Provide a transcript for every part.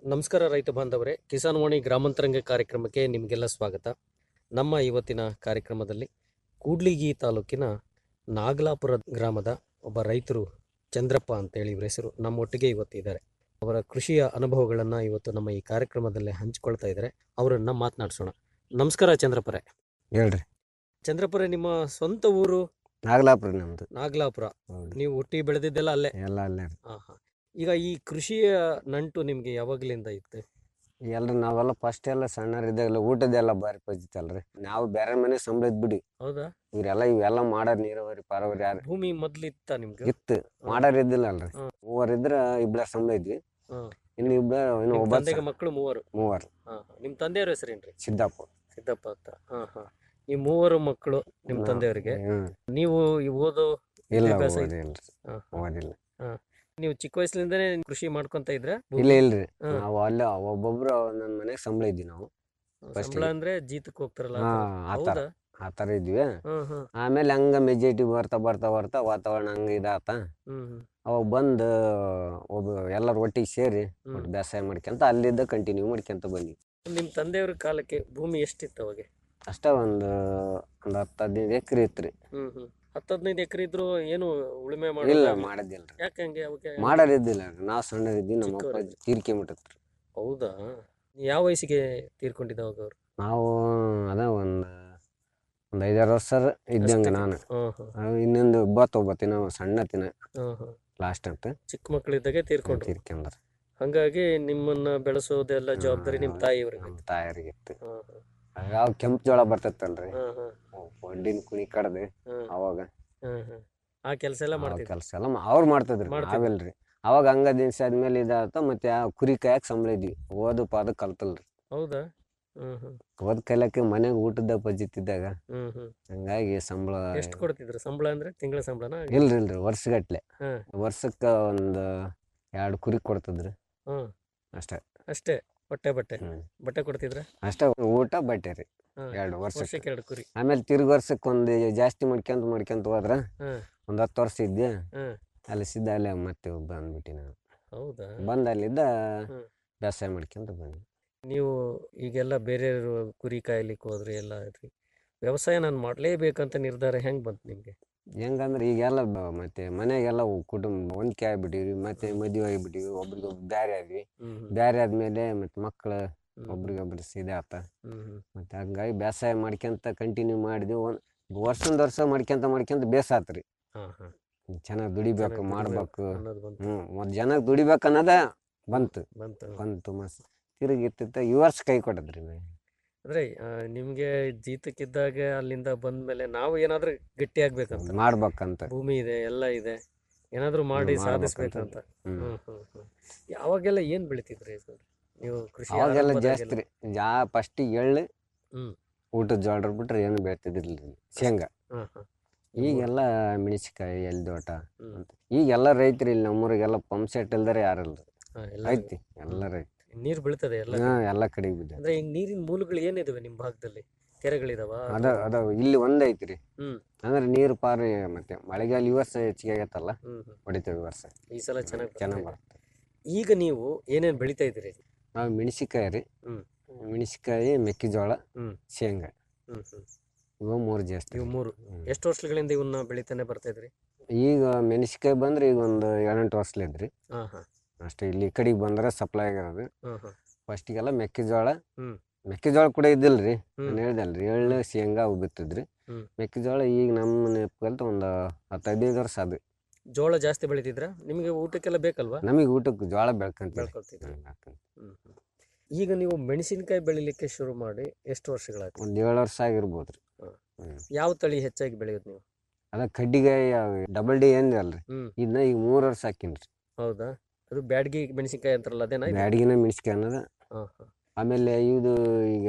ನಮಸ್ಕಾರ ರೈತ ಬಾಂಧವರೇ ಕಿಸಾನ್ ವಾಣಿ ಗ್ರಾಮಾಂತರಂಗ ಕಾರ್ಯಕ್ರಮಕ್ಕೆ ನಿಮಗೆಲ್ಲ ಸ್ವಾಗತ ನಮ್ಮ ಇವತ್ತಿನ ಕಾರ್ಯಕ್ರಮದಲ್ಲಿ ಕೂಡ್ಲಿಗಿ ತಾಲೂಕಿನ ನಾಗಲಾಪುರ ಗ್ರಾಮದ ಒಬ್ಬ ರೈತರು ಚಂದ್ರಪ್ಪ ಅಂತೇಳಿ ಇವ್ರ ಹೆಸರು ನಮ್ಮೊಟ್ಟಿಗೆ ಇವತ್ತಿದ್ದಾರೆ ಅವರ ಕೃಷಿಯ ಅನುಭವಗಳನ್ನು ಇವತ್ತು ನಮ್ಮ ಈ ಕಾರ್ಯಕ್ರಮದಲ್ಲಿ ಹಂಚಿಕೊಳ್ತಾ ಇದ್ದಾರೆ ಅವರನ್ನ ಮಾತನಾಡಿಸೋಣ ನಮಸ್ಕಾರ ಚಂದ್ರಪುರೆ ಹೇಳ್ರಿ ಚಂದ್ರಪುರೆ ನಿಮ್ಮ ಸ್ವಂತ ಊರು ನಾಗಲಾಪುರ ನಮ್ದು ನಾಗಲಾಪುರ ಹೌದು ನೀವು ಹುಟ್ಟಿ ಬೆಳೆದಿದ್ದೆಲ್ಲ ಅಲ್ಲೇ ಎಲ್ಲ ಅಲ್ಲೇ ರೀ ಹಾ ಹಾ ಈಗ ಈ ಕೃಷಿಯ ನಂಟು ನಿಮಗೆ ಯಾವಾಗಲಿಂದ ಇತ್ತು ಎಲ್ರು ನಾವೆಲ್ಲ ಫಸ್ಟ್ ಎಲ್ಲ ಸಣ್ಣರಿದ್ದಾಗಲ್ಲ ಊಟದೆಲ್ಲ ಬಾರಿ ಪಜಿತಲ್ರಿ ನಾವು ಬೇರೆ ಮನೆ ಸಂಬಳದ್ ಬಿಡಿ ಹೌದಾ ಇವ್ರೆಲ್ಲ ಇವೆಲ್ಲ ಮಾಡಾರ ನೀರಾವರಿ ಪಾರಾವರಿ ಯಾರು ಭೂಮಿ ಮೊದ್ಲಿತ್ತ ನಿಮ್ಗೆ ಇತ್ತು ಮಾಡಾರ ಇದ್ದಿಲ್ಲ ಅಲ್ರಿ ಹ್ಮ್. ಮೂವರ್ ಇದ್ರ ಇಬ್ಳ ಸಂಬಳ ಇದ್ವಿ ಹ್ಮ್. ಇನ್ನು ಇಬ್ಳ ಇನ್ನು ನಿಮ್ ಒಬ್ಬ ತಂದೆಗೆ ಮಕ್ಕಳು ಮೂವರು ಮೂವರ್ ಹಾ ಹಾ. ನಿಮ್ ತಂದೆಯವ್ರ ಹೆಸರೇನ್ರಿ ಸಿದ್ದಪ್ಪ ಸಿದ್ದಪ್ಪ ಅಂತ ಹಾ ಹಾ ಈ ಮೂವರು ಮಕ್ಕಳು ನಿಮ್ ಹಾ. ತಂದೆಯವರಿಗೆ ಹ್ಮ್ ನೀವು ಈ ಓದೋ ಇಲ್ಲ ವಿದ್ಯಾಭ್ಯಾಸ ಓದಿಲ್ರಿ ಹಾ, ಹಾ. ಓದಿಲ್ಲ ನೀವು ಚಿಕ್ಕ ವಯಸ್ಸಿನಿಂದನೇ ಕೃಷಿ ಮಾಡ್ಕೊಂತ ಇದ್ರ ಇಲ್ಲ ಇಲ್ರಿ ಹ್ಮ್. ನಾವು ಅಲ್ಲ ಒಬ್ಬೊಬ್ರು ಒಂದೊಂದ್ ಮನೆಗ್ ಸಂಬಳ ಇದ್ವಿ ನಾವು first ಸಂಬಳ ಅಂದ್ರೆ ಜೀತಕ್ಕೆ ಹೋಗ್ತಾರಲ್ಲ ಹಾ ಆ ಥರ. ಆತರ ಹೌದಾ ಆತರ ಇದ್ವಿ ಹ್ಮ್ ಹ್ಮ್ ಆಮೇಲೆ ಹಂಗ ಮೆಜಾರಿಟಿ ಬರ್ತಾ ಬರ್ತಾ ಬರ್ತಾ ವಾತಾವರಣ ಹಂಗ ಇದಾತ ಹ್ಮ್ ಹ್ಮ್ ಅವಾಗ ಬಂದು ಒಬ್ಬ ಎಲ್ಲರ ಒಟ್ಟಿಗೆ ಸೇರಿ ಹ್ಮ್. ಒಟ್ಟು ಬೇಸಾಯ ಮಾಡ್ಕೊಂತ ಅಲ್ಲಿದ್ದ ಕಂಟಿನ್ಯೂ ಮಾಡ್ಕೊಂತ ಬಂದ್ವಿ ನಿಮ್ ತಂದೆಯವ್ರ ಕಾಲಕ್ಕೆ ಭೂಮಿ ಎಷ್ಟಿತ್ತು ಅವಾಗ ಅಷ್ಟ ಒಂದು ಒಂದು ಹತ್ತು ಹದಿನೈದು ಎಕರೆ ಇತ್ರಿ ಹ್ಮ್ ಹ್ಮ್ ಹತ್ತು ಹದಿನೈದು ಎಕರೆ ಇದ್ರು ಏನು ಉಳುಮೆ ಇಲ್ಲ ಮಾಡೋದು ಮಾಡೋದಿಲ್ರಿ ಯಾಕೆ ಹಂಗೆ ಅವಾಗ ಮಾಡೋರ್ ಇದ್ದಿಲ್ಲ ನಾವು ಸಣ್ಣರಿದ್ವಿ ನಮ್ಮ ಅಪ್ಪ ಚಿಕ್ಕವ್ರಿದ್ರಿ. ತೀರ್ಕೊಂಬಿಟ್ಟತ್ರಿ ಹೌದಾ ಯಾವ ವಯಸ್ಸಿಗೆ ತೀರ್ಕೊಂಡಿದ್ದ ಅವಾಗ ಅವ್ರು ನಾವು ಅದ ಒಂದು ಒಂದು ಐದಾರು ವರ್ಷ ಇದ್ದಂಗೆ ಅಷ್ಟೇ. ನಾನು ಹ್ಮ್ ಹ್ಮ್ ಅವ್ ಇನ್ನೊಂದು ಬತ್ ಒಬ್ಬತ್ತಿನ ಸಣ್ಣ ತಿನ ಹ್ಮ್ ಹ್ಮ್ ಲಾಸ್ಟ್ ಅಂತ ಚಿಕ್ಕ ಮಕ್ಕಳಿದ್ದಾಗೆ ತೀರ್ಕೊಂಡ್ರು ತೀರ್ಕೊಂಡ್ರ ಹಂಗಾಗಿ ನಿಮ್ಮನ್ನ ಬೆಳೆಸೋದೆಲ್ಲ ಜವಾಬ್ದಾರಿ ನಿಮ್ ತಾಯಿಯವ್ರಿಗೆ ನಮ್ಮ ತಾಯರಿಗೆ ಇತ್ತು ಹ್ಮ್ ಹ್ಮ್ ಅವಾಗ ಕೆಂಪು ಜೋಳ ಬರ್ತೈತಲ್ರಿ ಹ್ಮ್ ಹ್ಮ್ ಒಡ್ಡಿನ ಕುಣಿ ಕಡ್ದು ಹ್ಮ್ ಅವಾಗ ಹ್ಮ್ ಹ್ಮ್ ಆ ಕೆಲಸ ಎಲ್ಲ ಮಾಡ್ತಿದ್ರು ಕೆಲಸ ಎಲ್ಲ ಮಾ- ಅವ್ರು ಮಾಡ್ತಿದ್ರು ಮಾಡ್ತಿದ್ರು. ನಾವೆಲ್ರಿ ಅವಾಗ ಹಂಗ ದಿನಸ ಆದ್ಮೇಲೆ ಇದಾತ ಮತ್ತೆ ಆ ಕುರಿ ಕಾಯಕ್ ಸಂಬಳ ಇದ್ವಿ ಓದು ಪಾದ ಕಲ್ತಲ್ರಿ ಹೌದಾ ಹ್ಮ್ ಹ್ಮ್ ಓದ್ ಕಲಿಯಕ್ಕೆ ಮನೆಗೆ ಊಟದ ಪಜಿತಿದ್ದಾಗ ಹ್ಮ್ ಹ್ಮ್ ಹಂಗಾಗಿ ಸಂಬಳ ಎಷ್ಟು ಕೊಡ್ತಿದ್ರು ಸಂಬಳ ಅಂದ್ರೆ ತಿಂಗಳ ಸಂಬಳನ ಇಲ್ರಿ ಇಲ್ರಿ ವರ್ಷಗಟ್ಲೆ ಹ್ಮ್. ವರ್ಷಕ್ಕ ಒಂದು ಎರಡು ಕುರಿ ಕೊಡ್ತಿದ್ರಿ ಹ್ಮ್ ಅಷ್ಟೇ ಅಷ್ಟೇ ಹೊಟ್ಟೆ ಬಟ್ಟೆ ಹ್ಮ್. ಬಟ್ಟೆ ಕೊಡ್ತಿದ್ರ ಅಷ್ಟೇ ಊಟ ಬಟ್ಟೆ ರೀ ಹ್ಮ್. ಎರಡು ವರ್ಷಕ್ಕೆ ವರ್ಷಕ್ಕೆ ಎರಡು ಕುರಿ ಆಮೇಲೆ ತಿರ್ಗಿ ವರ್ಷಕ್ಕೆ ಒಂದು ಜಾಸ್ತಿ ಮಾಡ್ಕೊಂತ ಮಾಡ್ಕೊಂತ ಹೋದ್ರ ಹ್ಮ್. ಒಂದ್ ಹತ್ತು ವರ್ಷ ಇದ್ದೆ ಹ್ಮ್. ಅಲ್ಲಿ ಸಿದ್ಧ ಅಲ್ಲೇ ಮತ್ತೆ ಬಂದ್ಬಿಟ್ಟಿ ನಾನು ಹೌದಾ ಬಂದ ಅಲ್ಲಿದ್ದ ಹ್ಮ್. ಬೇಸಾಯ ಮಾಡ್ಕೊಂತ ಬಂದ್ವಿ ನೀವು ಈಗೆಲ್ಲ ಬೇರೆಯವರು ಕುರಿ ಕಾಯ್ಲಿಕ್ಕೆ ಹೋದ್ರಿ ಎಲ್ಲ ಆದ್ರಿ ವ್ಯವಸಾಯ ನಾನು ಮಾಡ್ಲೇಬೇಕಂತ ನಿರ್ಧಾರ ಹೆಂಗ್ ಬಂತು ನಿಮ್ಗೆ ಹೆಂಗಂದ್ರೆ ಈಗೆಲ್ಲ ಬ- ಮತ್ತೆ ಮನೆಗೆಲ್ಲ ಉ- ಕುಟುಂಬ ಹೊಂದ್ಕೆ ಆಗ್ಬಿಟ್ಟಿವಿ ಮತ್ತೆ ಮದುವೆ ಆಗಿಬಿಟ್ಟಿವಿ ಒಬ್ರಿಗೊಬ್ರು ಬ್ಯಾರೆ ಆದ್ವಿ ಹ್ಮ್ ಹ್ಮ್ ಬ್ಯಾರೆ ಆದ್ಮೇಲೆ ಮತ್ತೆ ಮಕ್ಳು ಹ್ಮ್ ಒಬ್ರಿಗೊಬ್ರು ಸೀದಾ ಆತ ಹ್ಮ್ ಹ್ಮ್ ಮತ್ತೆ ಹಂಗಾಗಿ ಬೇಸಾಯ ಮಾಡ್ಕೊಂತ ಕಂಟಿನ್ಯೂ ಮಾಡಿದ್ವಿ ಒಂದ್ ವರ್ಷದಿಂದ ವರ್ಷ ಮಾಡ್ಕೊಂತ ಮಾಡ್ಕೊಂತ ಬೇಸ ಆತ್ರಿ ಹಾ ಹಾ ಚೆನ್ನಾಗಿ ದುಡಿಬೇಕು ಚೆನ್ನಾಗ್ ಮಾಡ್ಬೇಕು ಅನ್ನೋದು ಬಂತು ಹ್ಮ್ ಮತ್ ಜನಕ್ಕೆ ದುಡಿಬೇಕು ಅನ್ನೋದ ಬಂತು ಬಂತು ಬಂತು ಮಸ್ ತಿರುಗಿ ಇತ್ತಿತ್ತ ಈ ವರ್ಷ ಕೈ ಕೊಟ್ಟದ್ರಿ ನಾ ಅಂದ್ರೆ ಆ, ನಿಮ್ಗೆ ಜೀತಕ್ಕಿದ್ದಾಗ ಅಲ್ಲಿಂದ ಬಂದ್ಮೇಲೆ ನಾವು ಏನಾದ್ರೂ ಗಟ್ಟಿ ಆಗ್ಬೇಕಂತ ಮಾಡ್ಬೇಕಂತ ಭೂಮಿ ಇದೆ ಎಲ್ಲ ಇದೆ ಏನಾದ್ರೂ ಮಾಡಿ ಹ್ಮ್, ಸಾಧಿಸ್ಬೇಕಂತ ಹ್ಮ್ ಹ್ಮ್ ಹ್ಮ್ ಹ್ಮ್ ಯಾವಾಗೆಲ್ಲ ಏನ್ ಬೆಳಿತಿದ್ರಿ ಸರ್ ನೀವು ಕೃಷಿ ಅವಾಗೆಲ್ಲ ಆರಂಭದಾಗೆಲ್ಲ? ಜಾಸ್ತಿ ರೀ ಯಾ ಫಸ್ಟಿಗೆ ಎಳ್ಳು ಹ್ಮ್. ಊಟದ ಜೋಳ ಬಿಟ್ರೆ ಏನು ಬೆಳ್ತಿದ್ದಿರ್ಲಿಲ್ಲ ಶೇಂಗಾ ಹ್ಮ್ ಹ್ಮ್ ಈಗೆಲ್ಲ ಮೆಣಸಿಕಾಯಿ ಎಲ್ದೋಟ ಹ್ಮ್. ಅಂತ ಈಗೆಲ್ಲ ರೈತರು ಇಲ್ಲಿ ನಮ್ಮೂರಿಗೆಲ್ಲ ಪಂಪ್ ಸೆಟ್ ಇಲ್ದರೆ ಯಾರಿಲ್ಲ ಹಾ, ಎಲ್ಲ ಐತಿ ಎಲ್ಲ ರೈತ ನೀರ್ ಬೀಳ್ತದೆ ಎಲ್ಲ ಹಾ ಎಲ್ಲ ಕಡೆಗೆ ಬಿದ್ದ ಅಂದ್ರೆ ಈಗ ನೀರಿನ ಮೂಲಗಳು ಏನಿದಾವೆ ನಿಮ್ ಭಾಗದಲ್ಲಿ ಕೆರೆಗಳಿದಾವ ಅದ ಅದ ಇಲ್ಲಿ ಒಂದ್ ಐತ್ರಿ ಹ್ಮ್. ಅಂದ್ರೆ ನೀರು ಪಾರು ಮತ್ತೆ ಮಳೆಗಾಲ ಈ ವರ್ಷ ಹೆಚ್ಚಿಗೆ ಆಗತ್ತಲ್ಲ ಹ್ಮ್ ಹ್ಮ್. ಹೊಡಿತೇವೆ ಈ ವರ್ಷ ಈ ಸಲ ಚೆನ್ನಾಗಿ ಚೆನ್ನಾಗಿ ಬರುತ್ತೆ ಈಗ ನೀವು ಏನೇನ್ ಬೆಳಿತಾ ಇದ್ದೀರಿ ನಾವು ಮೆಣಸಿಕಾಯಿ ರೀ ಹ್ಮ್. ಮೆಣಸಿಕಾಯಿ ಮೆಕ್ಕೆಜೋಳ ಹ್ಮ್. ಶೇಂಗಾ ಹ್ಮ್ ಹ್ಮ್ ಇವ ಮೂರು ಜಾಸ್ತಿ ಇವು ಮೂರು ಹ್ಮ್. ಎಷ್ಟು ವರ್ಷಗಳಿಂದ ಇವನ್ನ ಬೆಳಿತಾನೆ ಬರ್ತಾ ಇದ್ರಿ ಈಗ ಮೆಣಸಿಕಾಯಿ ಬಂದ್ರೆ ಈಗ ಒಂದು ಏಳೆಂಟು ವರ್ಷಲಿದ್ರಿ ಹಾ ಹಾ ಅಷ್ಟೇ ಇಲ್ಲಿ ಈ ಕಡೆಗೆ ಬಂದ್ರೆ ಸಪ್ಲೈ ಆಗಿರೋದು ಹಾ ಹಾ ಫಸ್ಟಿಗೆಲ್ಲ ಮೆಕ್ಕೆಜೋಳ ಹ್ಮ್. ಮೆಕ್ಕೆಜೋಳ ಕೂಡ ಇದ್ದಿಲ್ರಿ ಹ್ಮ್. ನಾನು ಹೇಳ್ದಲ್ರಿ ಎಳ್ಳು ಶೇಂಗಾ ಅವು ಬಿತ್ತಿದ್ರಿ ಹ್ಮ್. ಮೆಕ್ಕೆಜೋಳ ಈಗ ನಮ್ಮ ನೆಪಕಲ್ತ ಒಂದು ಹತ್ತು ಹದಿನೈದು ವರ್ಷ ಅದು ಜೋಳ ಜಾಸ್ತಿ ಬೆಳಿತಿದ್ರ ನಿಮಗೆ ಊಟಕ್ಕೆಲ್ಲ ಬೇಕಲ್ವಾ ನಮಗೆ ಊಟಕ್ಕೆ ಜೋಳ ಬೆಳ್ಕಂತೀವಿ ಬೆಳ್ಕೊಳ್ತಿದ್ರ ಹ್ಮ್ ಹ್ಮ್. ಈಗ ನೀವು ಮೆಣಸಿನಕಾಯಿ ಬೆಳಿಲಿಕ್ಕೆ ಶುರು ಮಾಡಿ ಎಷ್ಟು ವರ್ಷಗಳಾಯ್ತು ಒಂದು ಏಳು ವರ್ಷ ಆಗಿರ್ಬೋದ್ರಿ ಹ್ಮ್. ಹ್ಮ್. ಯಾವ ತಳಿ ಹೆಚ್ಚಾಗಿ ಬೆಳೆಯೋದು ನೀವು ಅದ ಕಡ್ಡಿಗಾಯಿ ಡಬಲ್ ಡಿ ಏನ್ ಅಲ್ರಿ ಹ್ಮ್. ಇದನ್ನ ಈಗ ಮೂರು ವರ್ಷ ಹಾಕಿನ್ರಿ ಹೌದಾ ಅದು ಬ್ಯಾಡ್ಗಿ ಮೆಣಸಿನಕಾಯಿ ಅಂತಾರಲ್ಲ ಅದೇನಾ ಇದು? ಬ್ಯಾಡಗಿನ ಮೆಣಸಿಕಾಯಿ ಅನ್ನೋದು ಹಾ ಹಾ ಆಮೇಲೆ ಇದು ಈಗ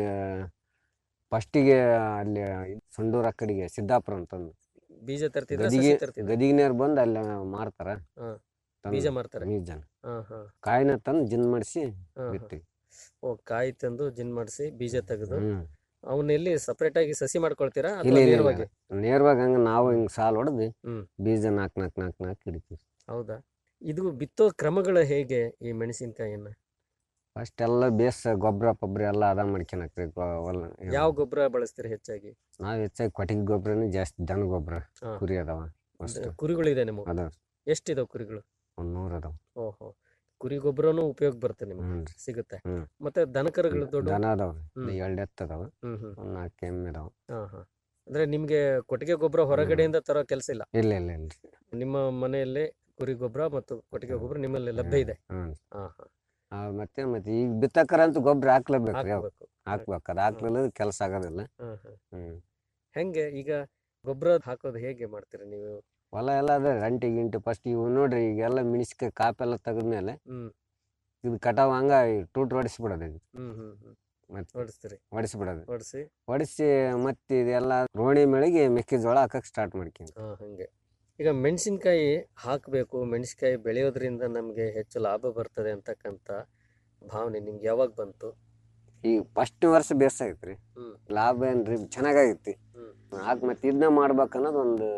ಫಸ್ಟಿಗೆ ಅಲ್ಲಿ ಸಂಡೂರು ಆ ಕಡೆಗೆ ಸಿದ್ದಾಪುರ ಅಂತಂದು ಬೀಜ ತರ್ತಿದ್ರ ಗದಿಗೆ ಸಸಿ ತರ್ತಿದ್ರ ಗದಿಗಿನವ್ರು ಬಂದು ಅಲ್ಲಿ ಮಾರ್ತಾರ ಹಾ. ತಂದು ಬೀಜ ಮಾರ್ತಾರೆ ಬೀಜನ ಹಾ ಹಾ ಕಾಯಿನ ತಂದು ಜಿನ್ ಮಾಡಿಸಿ ಹಾ ಹಾ. ಬಿತ್ತಿ ಓ ಕಾಯಿ ತಂದು ಜಿನ್ ಮಾಡಿಸಿ ಬೀಜ ತೆಗೆದು ಹ್ಮ್ ಅವನ್ನ ಎಲ್ಲಿ ಸಪರೇಟ್ ಆಗಿ ಸಸಿ ಮಾಡ್ಕೊಳ್ತೀರಾ ಇಲ್ಲ ಅಥವಾ ಇಲ್ಲ, ನೇರವಾಗಿ ಇಲ್ಲ ನೇರವಾಗಿ ಹಂಗ ನಾವು ಹಿಂಗ್ ಸಾಲ್ ಹೊಡೆದು ಹ್ಮ್. ಬೀಜ ನಾಲ್ಕು ನಾಲ್ಕು ನಾಲ್ಕು ನಾಲ್ಕು ಹಿಡಿತೀವಿ ಹೌದಾ ಇದು ಬಿತ್ತೋ ಕ್ರಮಗಳು ಹೇಗೆ ಈ ಮೆಣಸಿನಕಾಯಿಯನ್ನ ಫಸ್ಟ್ ಎಲ್ಲ ಬೇಸ್ ಗೊಬ್ಬರ ಪೊಬ್ಬರ ಎಲ್ಲ ಅದ ಮಾಡ್ಕೊಳಕ್ರಿ ಹೊಲ ಯಾವ ಗೊಬ್ಬರ ಬಳಸ್ತೀರಿ ಹೆಚ್ಚಾಗಿ ನಾವ್ ಹೆಚ್ಚಾಗಿ ಕೊಟ್ಟಿಗೆ ಗೊಬ್ಬರನೇ ಜಾಸ್ತಿ ದನ ಗೊಬ್ಬರ ಹಾ. ಕುರಿ ಅದಾವ ಅಷ್ಟು ಕುರಿಗಳಿದೆ ನಿಮಗೆ ಅದಾವ ಎಷ್ಟಿದಾವ ಕುರಿಗಳು ಒಂದ್ ನೂರ್ ಅದಾವ ಓಹೋ ಕುರಿ ಗೊಬ್ಬರನು ಉಪಯೋಗ ಬರುತ್ತೆ ನಿಮ್ಗೆ ಹ್ಞೂ ಸಿಗುತ್ತೆ ಹ್ಮ್. ಮತ್ತೆ ದನಕರುಗಳು ದೊಡ್ಡ ದನ ಅದಾವ ಹ್ಮ್. ಎರಡು ಎತ್ತು ಅದಾವ ಹ್ಮ್ ಹ್ಮ್ ಒಂದ್ ನಾಲ್ಕು ಎಮ್ಮೆ ಅದಾವ ಹಾ ಹಾ ಅಂದ್ರೆ ನಿಮ್ಗೆ ಕೊಟ್ಟಿಗೆ ಗೊಬ್ಬರ ಹೊರಗಡೆಯಿಂದ ತರೋ ಕೆಲಸ ಇಲ್ಲ ಇಲ್ಲ ಇಲ್ಲ ಇಲ್ರಿ ನಿಮ್ಮ ಮನೆಯಲ್ಲೇ ಕುರಿ ಗೊಬ್ಬರ ಮತ್ತು ಕೊಟ್ಟಿಗೆ ಗೊಬ್ಬರ ನಿಮ್ಮಲ್ಲಿ ಲಭ್ಯ ಇದೆ ಹ್ಞೂ ಹಾ ಹಾ ಆ, ಮತ್ತೆ ಮತ್ತೆ ಈಗ ಬಿತ್ತಕರಂತೂ ಗೊಬ್ಬರ ಹಾಕ್ಲೇಬೇಕ್ರಿ ಅವ್ ಹಾಕ್ಬೇಕು ಹಾಕ್ಬೇಕು ಅದು ಹಾಕ್ಲಿಲ್ಲ ಕೆಲಸ ಆಗೋದಿಲ್ಲ ಹಾ ಹಾ ಹ್ಮ್ ಹೆಂಗೆ ಈಗ ಗೊಬ್ಬರ ಹಾಕೋದು ಹೇಗೆ ಮಾಡ್ತೀರಿ ನೀವು ಹೊಲ ಎಲ್ಲ ಅದ ರಂಟಿ ಗಿಂಟಿ ಫಸ್ಟ್ ಇವು ನೋಡ್ರಿ ಈಗೆಲ್ಲ ಮಿಣಿಸ್ಕಾಯಿ ಕಾಪೆಲ್ಲ ತೆಗೆದ್ಮೇಲೆ ಹ್ಮ್ ಇದು ಕಟಾವ್ ಹಂಗ ಟೂಟ್ ಹೊಡಿಸ್ಬಿಡೋದು ಇದು ಹ್ಮ್ ಹ್ಮ್ ಹ್ಮ್ ಮತ್ತೆ ಹೊಡಿಸ್ತೀರಿ ಹೊಡಿಸ್ಬಿಡೋದು ಹೊಡಿಸಿ ಹೊಡಿಸಿ ಮತ್ತೆ ಇದೆಲ್ಲ ರೋಣಿ ಮೇಳಿಗೆ ಮೆಕ್ಕೆಜೋಳ ಹಾಕಕ್ ಸ್ಟಾರ್ಟ್ ಮಾಡ್ತೀನಿ ಹಾ ಹಂಗೆ ಈಗ ಮೆಣಸಿನ್ಕಾಯಿ ಹಾಕಬೇಕು ಮೆಣಸಿನ್ಕಾಯಿ ಬೆಳೆಯೋದ್ರಿಂದ ನಮಗೆ ಹೆಚ್ಚು ಲಾಭ ಬರ್ತದೆ ಅಂತಕ್ಕಂಥ ಭಾವನೆ ನಿಮ್ಗೆ ಯಾವಾಗ ಬಂತು ಈಗ ಫಸ್ಟ್ ವರ್ಷ ಬೇಸಾಗೈತ್ರಿ ಹ್ಮ್ ಲಾಭ ಏನ್ರಿ ಚೆನ್ನಾಗೈತಿ ಹ್ಮ್ ಹಾಕ್ ಮತ್ತೆ ಇದನ್ನ ಮಾಡ್ಬೇಕನ್ನೋದು ಒಂದು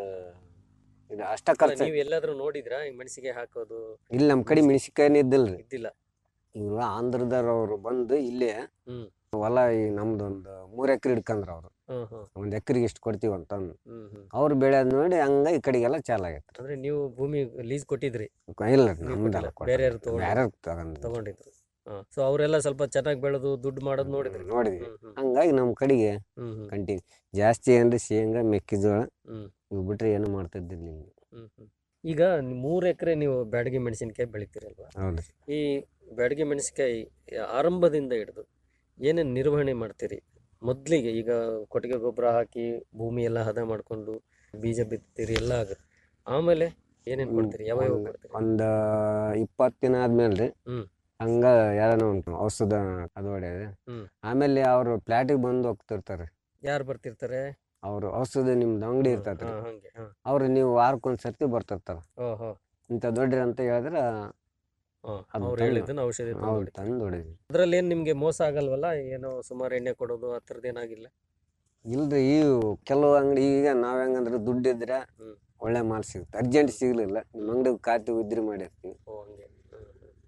ಇದು ಅಷ್ಟ ಅಲ್ಲ, ಖರ್ಚು ನೀವ್ ಎಲ್ಲಾದ್ರೂ ನೋಡಿದ್ರಾ ಈ ಮೆಣಸಿಗೆ ಹಾಕೋದು ಇಲ್ಲಿ ನಮ್ಮ ಕಡೆ ಮೆಣಸಿನ್ಕಾಯಿನೇ ಇದ್ದಿಲ್ರಿ ಇದ್ದಿಲ್ಲ ಇವ್ರು ಆಂಧ್ರದವ್ರು ಬಂದು ಇಲ್ಲೇ ಹ್ಮ್ ಹೊಲ ಈ ನಮ್ದು ಒಂದು ಮೂರ್ ಎಕರೆ ಹಿಡ್ಕಂದ್ರ ಅವ್ರು ಹ್ಮ್ ಹ್ಮ್ ಒಂದ್ ಎಕರೆಗೆ ಇಷ್ಟು ಕೊಡ್ತೀವಿ ಅಂತಂದು ಹ್ಮ್ ಹ್ಮ್ ಅವ್ರು ಬೆಳೆಯೋದ್ ನೋಡಿ ಹಂಗ ಈ ಕಡೆಗೆಲ್ಲ ಚಾಲ ಆಗೈತ್ರಿ ಅಂದ್ರೆ ನೀವು ಭೂಮಿ ಲೀಸ್ ಕೊಟ್ಟಿದ್ರಿ ಇಲ್ಲ ನೀವು ನಮ್ದಲ್ಲ ಕೊಟ್ಟಿಲ್ಲ, ಬೇರೆಯವ್ರು ತಗೊಂಡ್ರು. ಬೇರೆ ತಗೊಂಡ್ ತಗೊಂಡಿದ್ರು ಸೊ ಅವರೆಲ್ಲ ಸ್ವಲ್ಪ ಚೆನ್ನಾಗಿ ಬೆಳೆದು ದುಡ್ಡು ಮಾಡೋದು ನೋಡಿದ್ರಿ ನೋಡಿದ್ವಿ ಹ್ಮ್ ಹ್ಮ್ ಹಂಗಾಗಿ ನಮ್ಮ ಕಡೆಗೆ ಹ್ಮ್ ಹ್ಮ್ ಕಂಟಿನ್ಯೂ ಜಾಸ್ತಿ ಏನ್ರಿ ಶೇಂಗಾ ಮೆಕ್ಕೆಜೋಳ ಹ್ಮ್ ಇವು ಬಿಟ್ರೆ ಏನು ಮಾಡ್ತಿದ್ದಿಲ್ಲ ಇಲ್ಲಿ ಹ್ಮ್ ಹ್ಮ್ ಈಗ ಮೂರು ಎಕರೆ ನೀವು ಬ್ಯಾಡಗಿ ಮೆಣಸಿನಕಾಯಿ ಬೆಳಿತೀರಲ್ವಾ ಹೌದ್ರಿ ಈ ಬ್ಯಾಡಗಿ ಮೆಣಸಿನಕಾಯಿ ಆರಂಭದಿಂದ ಹಿಡಿದು ಏನೇನು ನಿರ್ವಹಣೆ ಮಾಡ್ತೀರಿ ಮೊದಲಿಗೆ ಈಗ ಕೊಟ್ಟಿಗೆ ಗೊಬ್ಬರ ಹಾಕಿ ಭೂಮಿ ಎಲ್ಲ ಹದ ಮಾಡ್ಕೊಂಡು ಬೀಜ ಬಿತ್ತೀರಿ ಎಲ್ಲ ಆಗುತ್ತೆ ಆಮೇಲೆ ಏನೇನು ಕೊಡ್ತೀರಿ ಯಾವ ಯಾವ ಒಂದ್- ಕೊಡ್ತೀರಿ ಒಂದ್ ಇಪ್ಪತ್ತು ದಿನ ಆದ್ಮೇಲೆ ರೀ ಹ್ಮ್. ಹಂಗ ಯಾರನ ಉಂಟು ಔಷಧ ಅದು ಹೊಡೆಯೋದು ಹ್ಮ್. ಆಮೇಲೆ ಅವ್ರು ಪ್ಲಾಟಿಗೆ ಬಂದು ಹೋಗ್ತಿರ್ತಾರೆ ಯಾರು ಬರ್ತಿರ್ತಾರೆ ಅವ್ರು ಔಷಧ ನಿಮ್ದು ಅಂಗಡಿ ಇರ್ತೈತ್ರಿ ಹಾ, ಹಂಗೆ ಹಾ ಅವ್ರು ನೀವು ವಾರಕ್ಕೊಂದ್ ಸರ್ತಿ ಬರ್ತಿರ್ತಾರ ಓಹೋ ಇಂಥ ದೊಡ್ಡ್ರಿ ಅಂತ ಹೇಳಿದ್ರ ಹಾ ಅದ್ ಅವ್ರು ತಂದು- ಹೇಳಿದ್ದನ್ನ ಔಷಧಿ ತಂದು ಅವ್ರು ಹೊಡಿತಾರೆ. ತಂದು ಹೊಡಿದ್ವಿ ಅದ್ರಲ್ಲಿ ಏನು ನಿಮಗೆ ಮೋಸ ಆಗಲ್ವಲ್ಲ ಏನೋ ಸುಮಾರು ಎಣ್ಣೆ ಕೊಡೋದು ಆ ಥರದ್ದು ಏನಾಗಿಲ್ಲ ಇಲ್ರಿ ಈ ಕೆಲವು ಅಂಗಡಿ ಈಗ ನಾವ್ ಹೆಂಗಂದ್ರೆ ದುಡ್ಡು ಇದ್ರೆ ಹ್ಮ್. ಒಳ್ಳೆ ಮಾಲ್ ಸಿಗುತ್ತೆ ಅರ್ಜೆಂಟ್ ಸಿಗ್ಲಿಲ್ಲ ನಿಮ್ಮ ಅಂಗಡಿ ಖಾತೆ ಉದ್ರಿ ಮಾಡಿರ್ತೀವಿ ಓ ಹಂಗೆ ಹ್ಮ್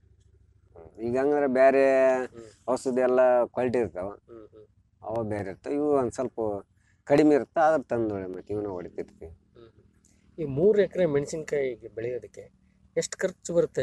ಹ್ಮ್ ಈಗ ಹಂಗಂದ್ರೆ ಬೇರೆ ಹ್ಮ್. ಔಷಧ ಎಲ್ಲ ಕ್ವಾಲಿಟಿ ಇರ್ತಾವ ಹ್ಮ್ ಹ್ಮ್ ಅವ ಬೇರೆ ಇರ್ತಾವ ಇವು ಒಂದ್ ಸ್ವಲ್ಪ ಕಡಿಮೆ ಇರುತ್ತೆ ಆದ್ರೆ ತಂದು ಹೊಡೆ ಮತ್ತೆ ಇವನ್ನ ಹೊಡಿತಿರ್ತೀವಿ ಹ್ಮ್. ಈ ಮೂರು ಎಕರೆ ಮೆಣಸಿನ್ಕಾಯಿ ಬೆಳೆಯೋದಕ್ಕೆ ಎಷ್ಟು ಖರ್ಚು ಬರುತ್ತೆ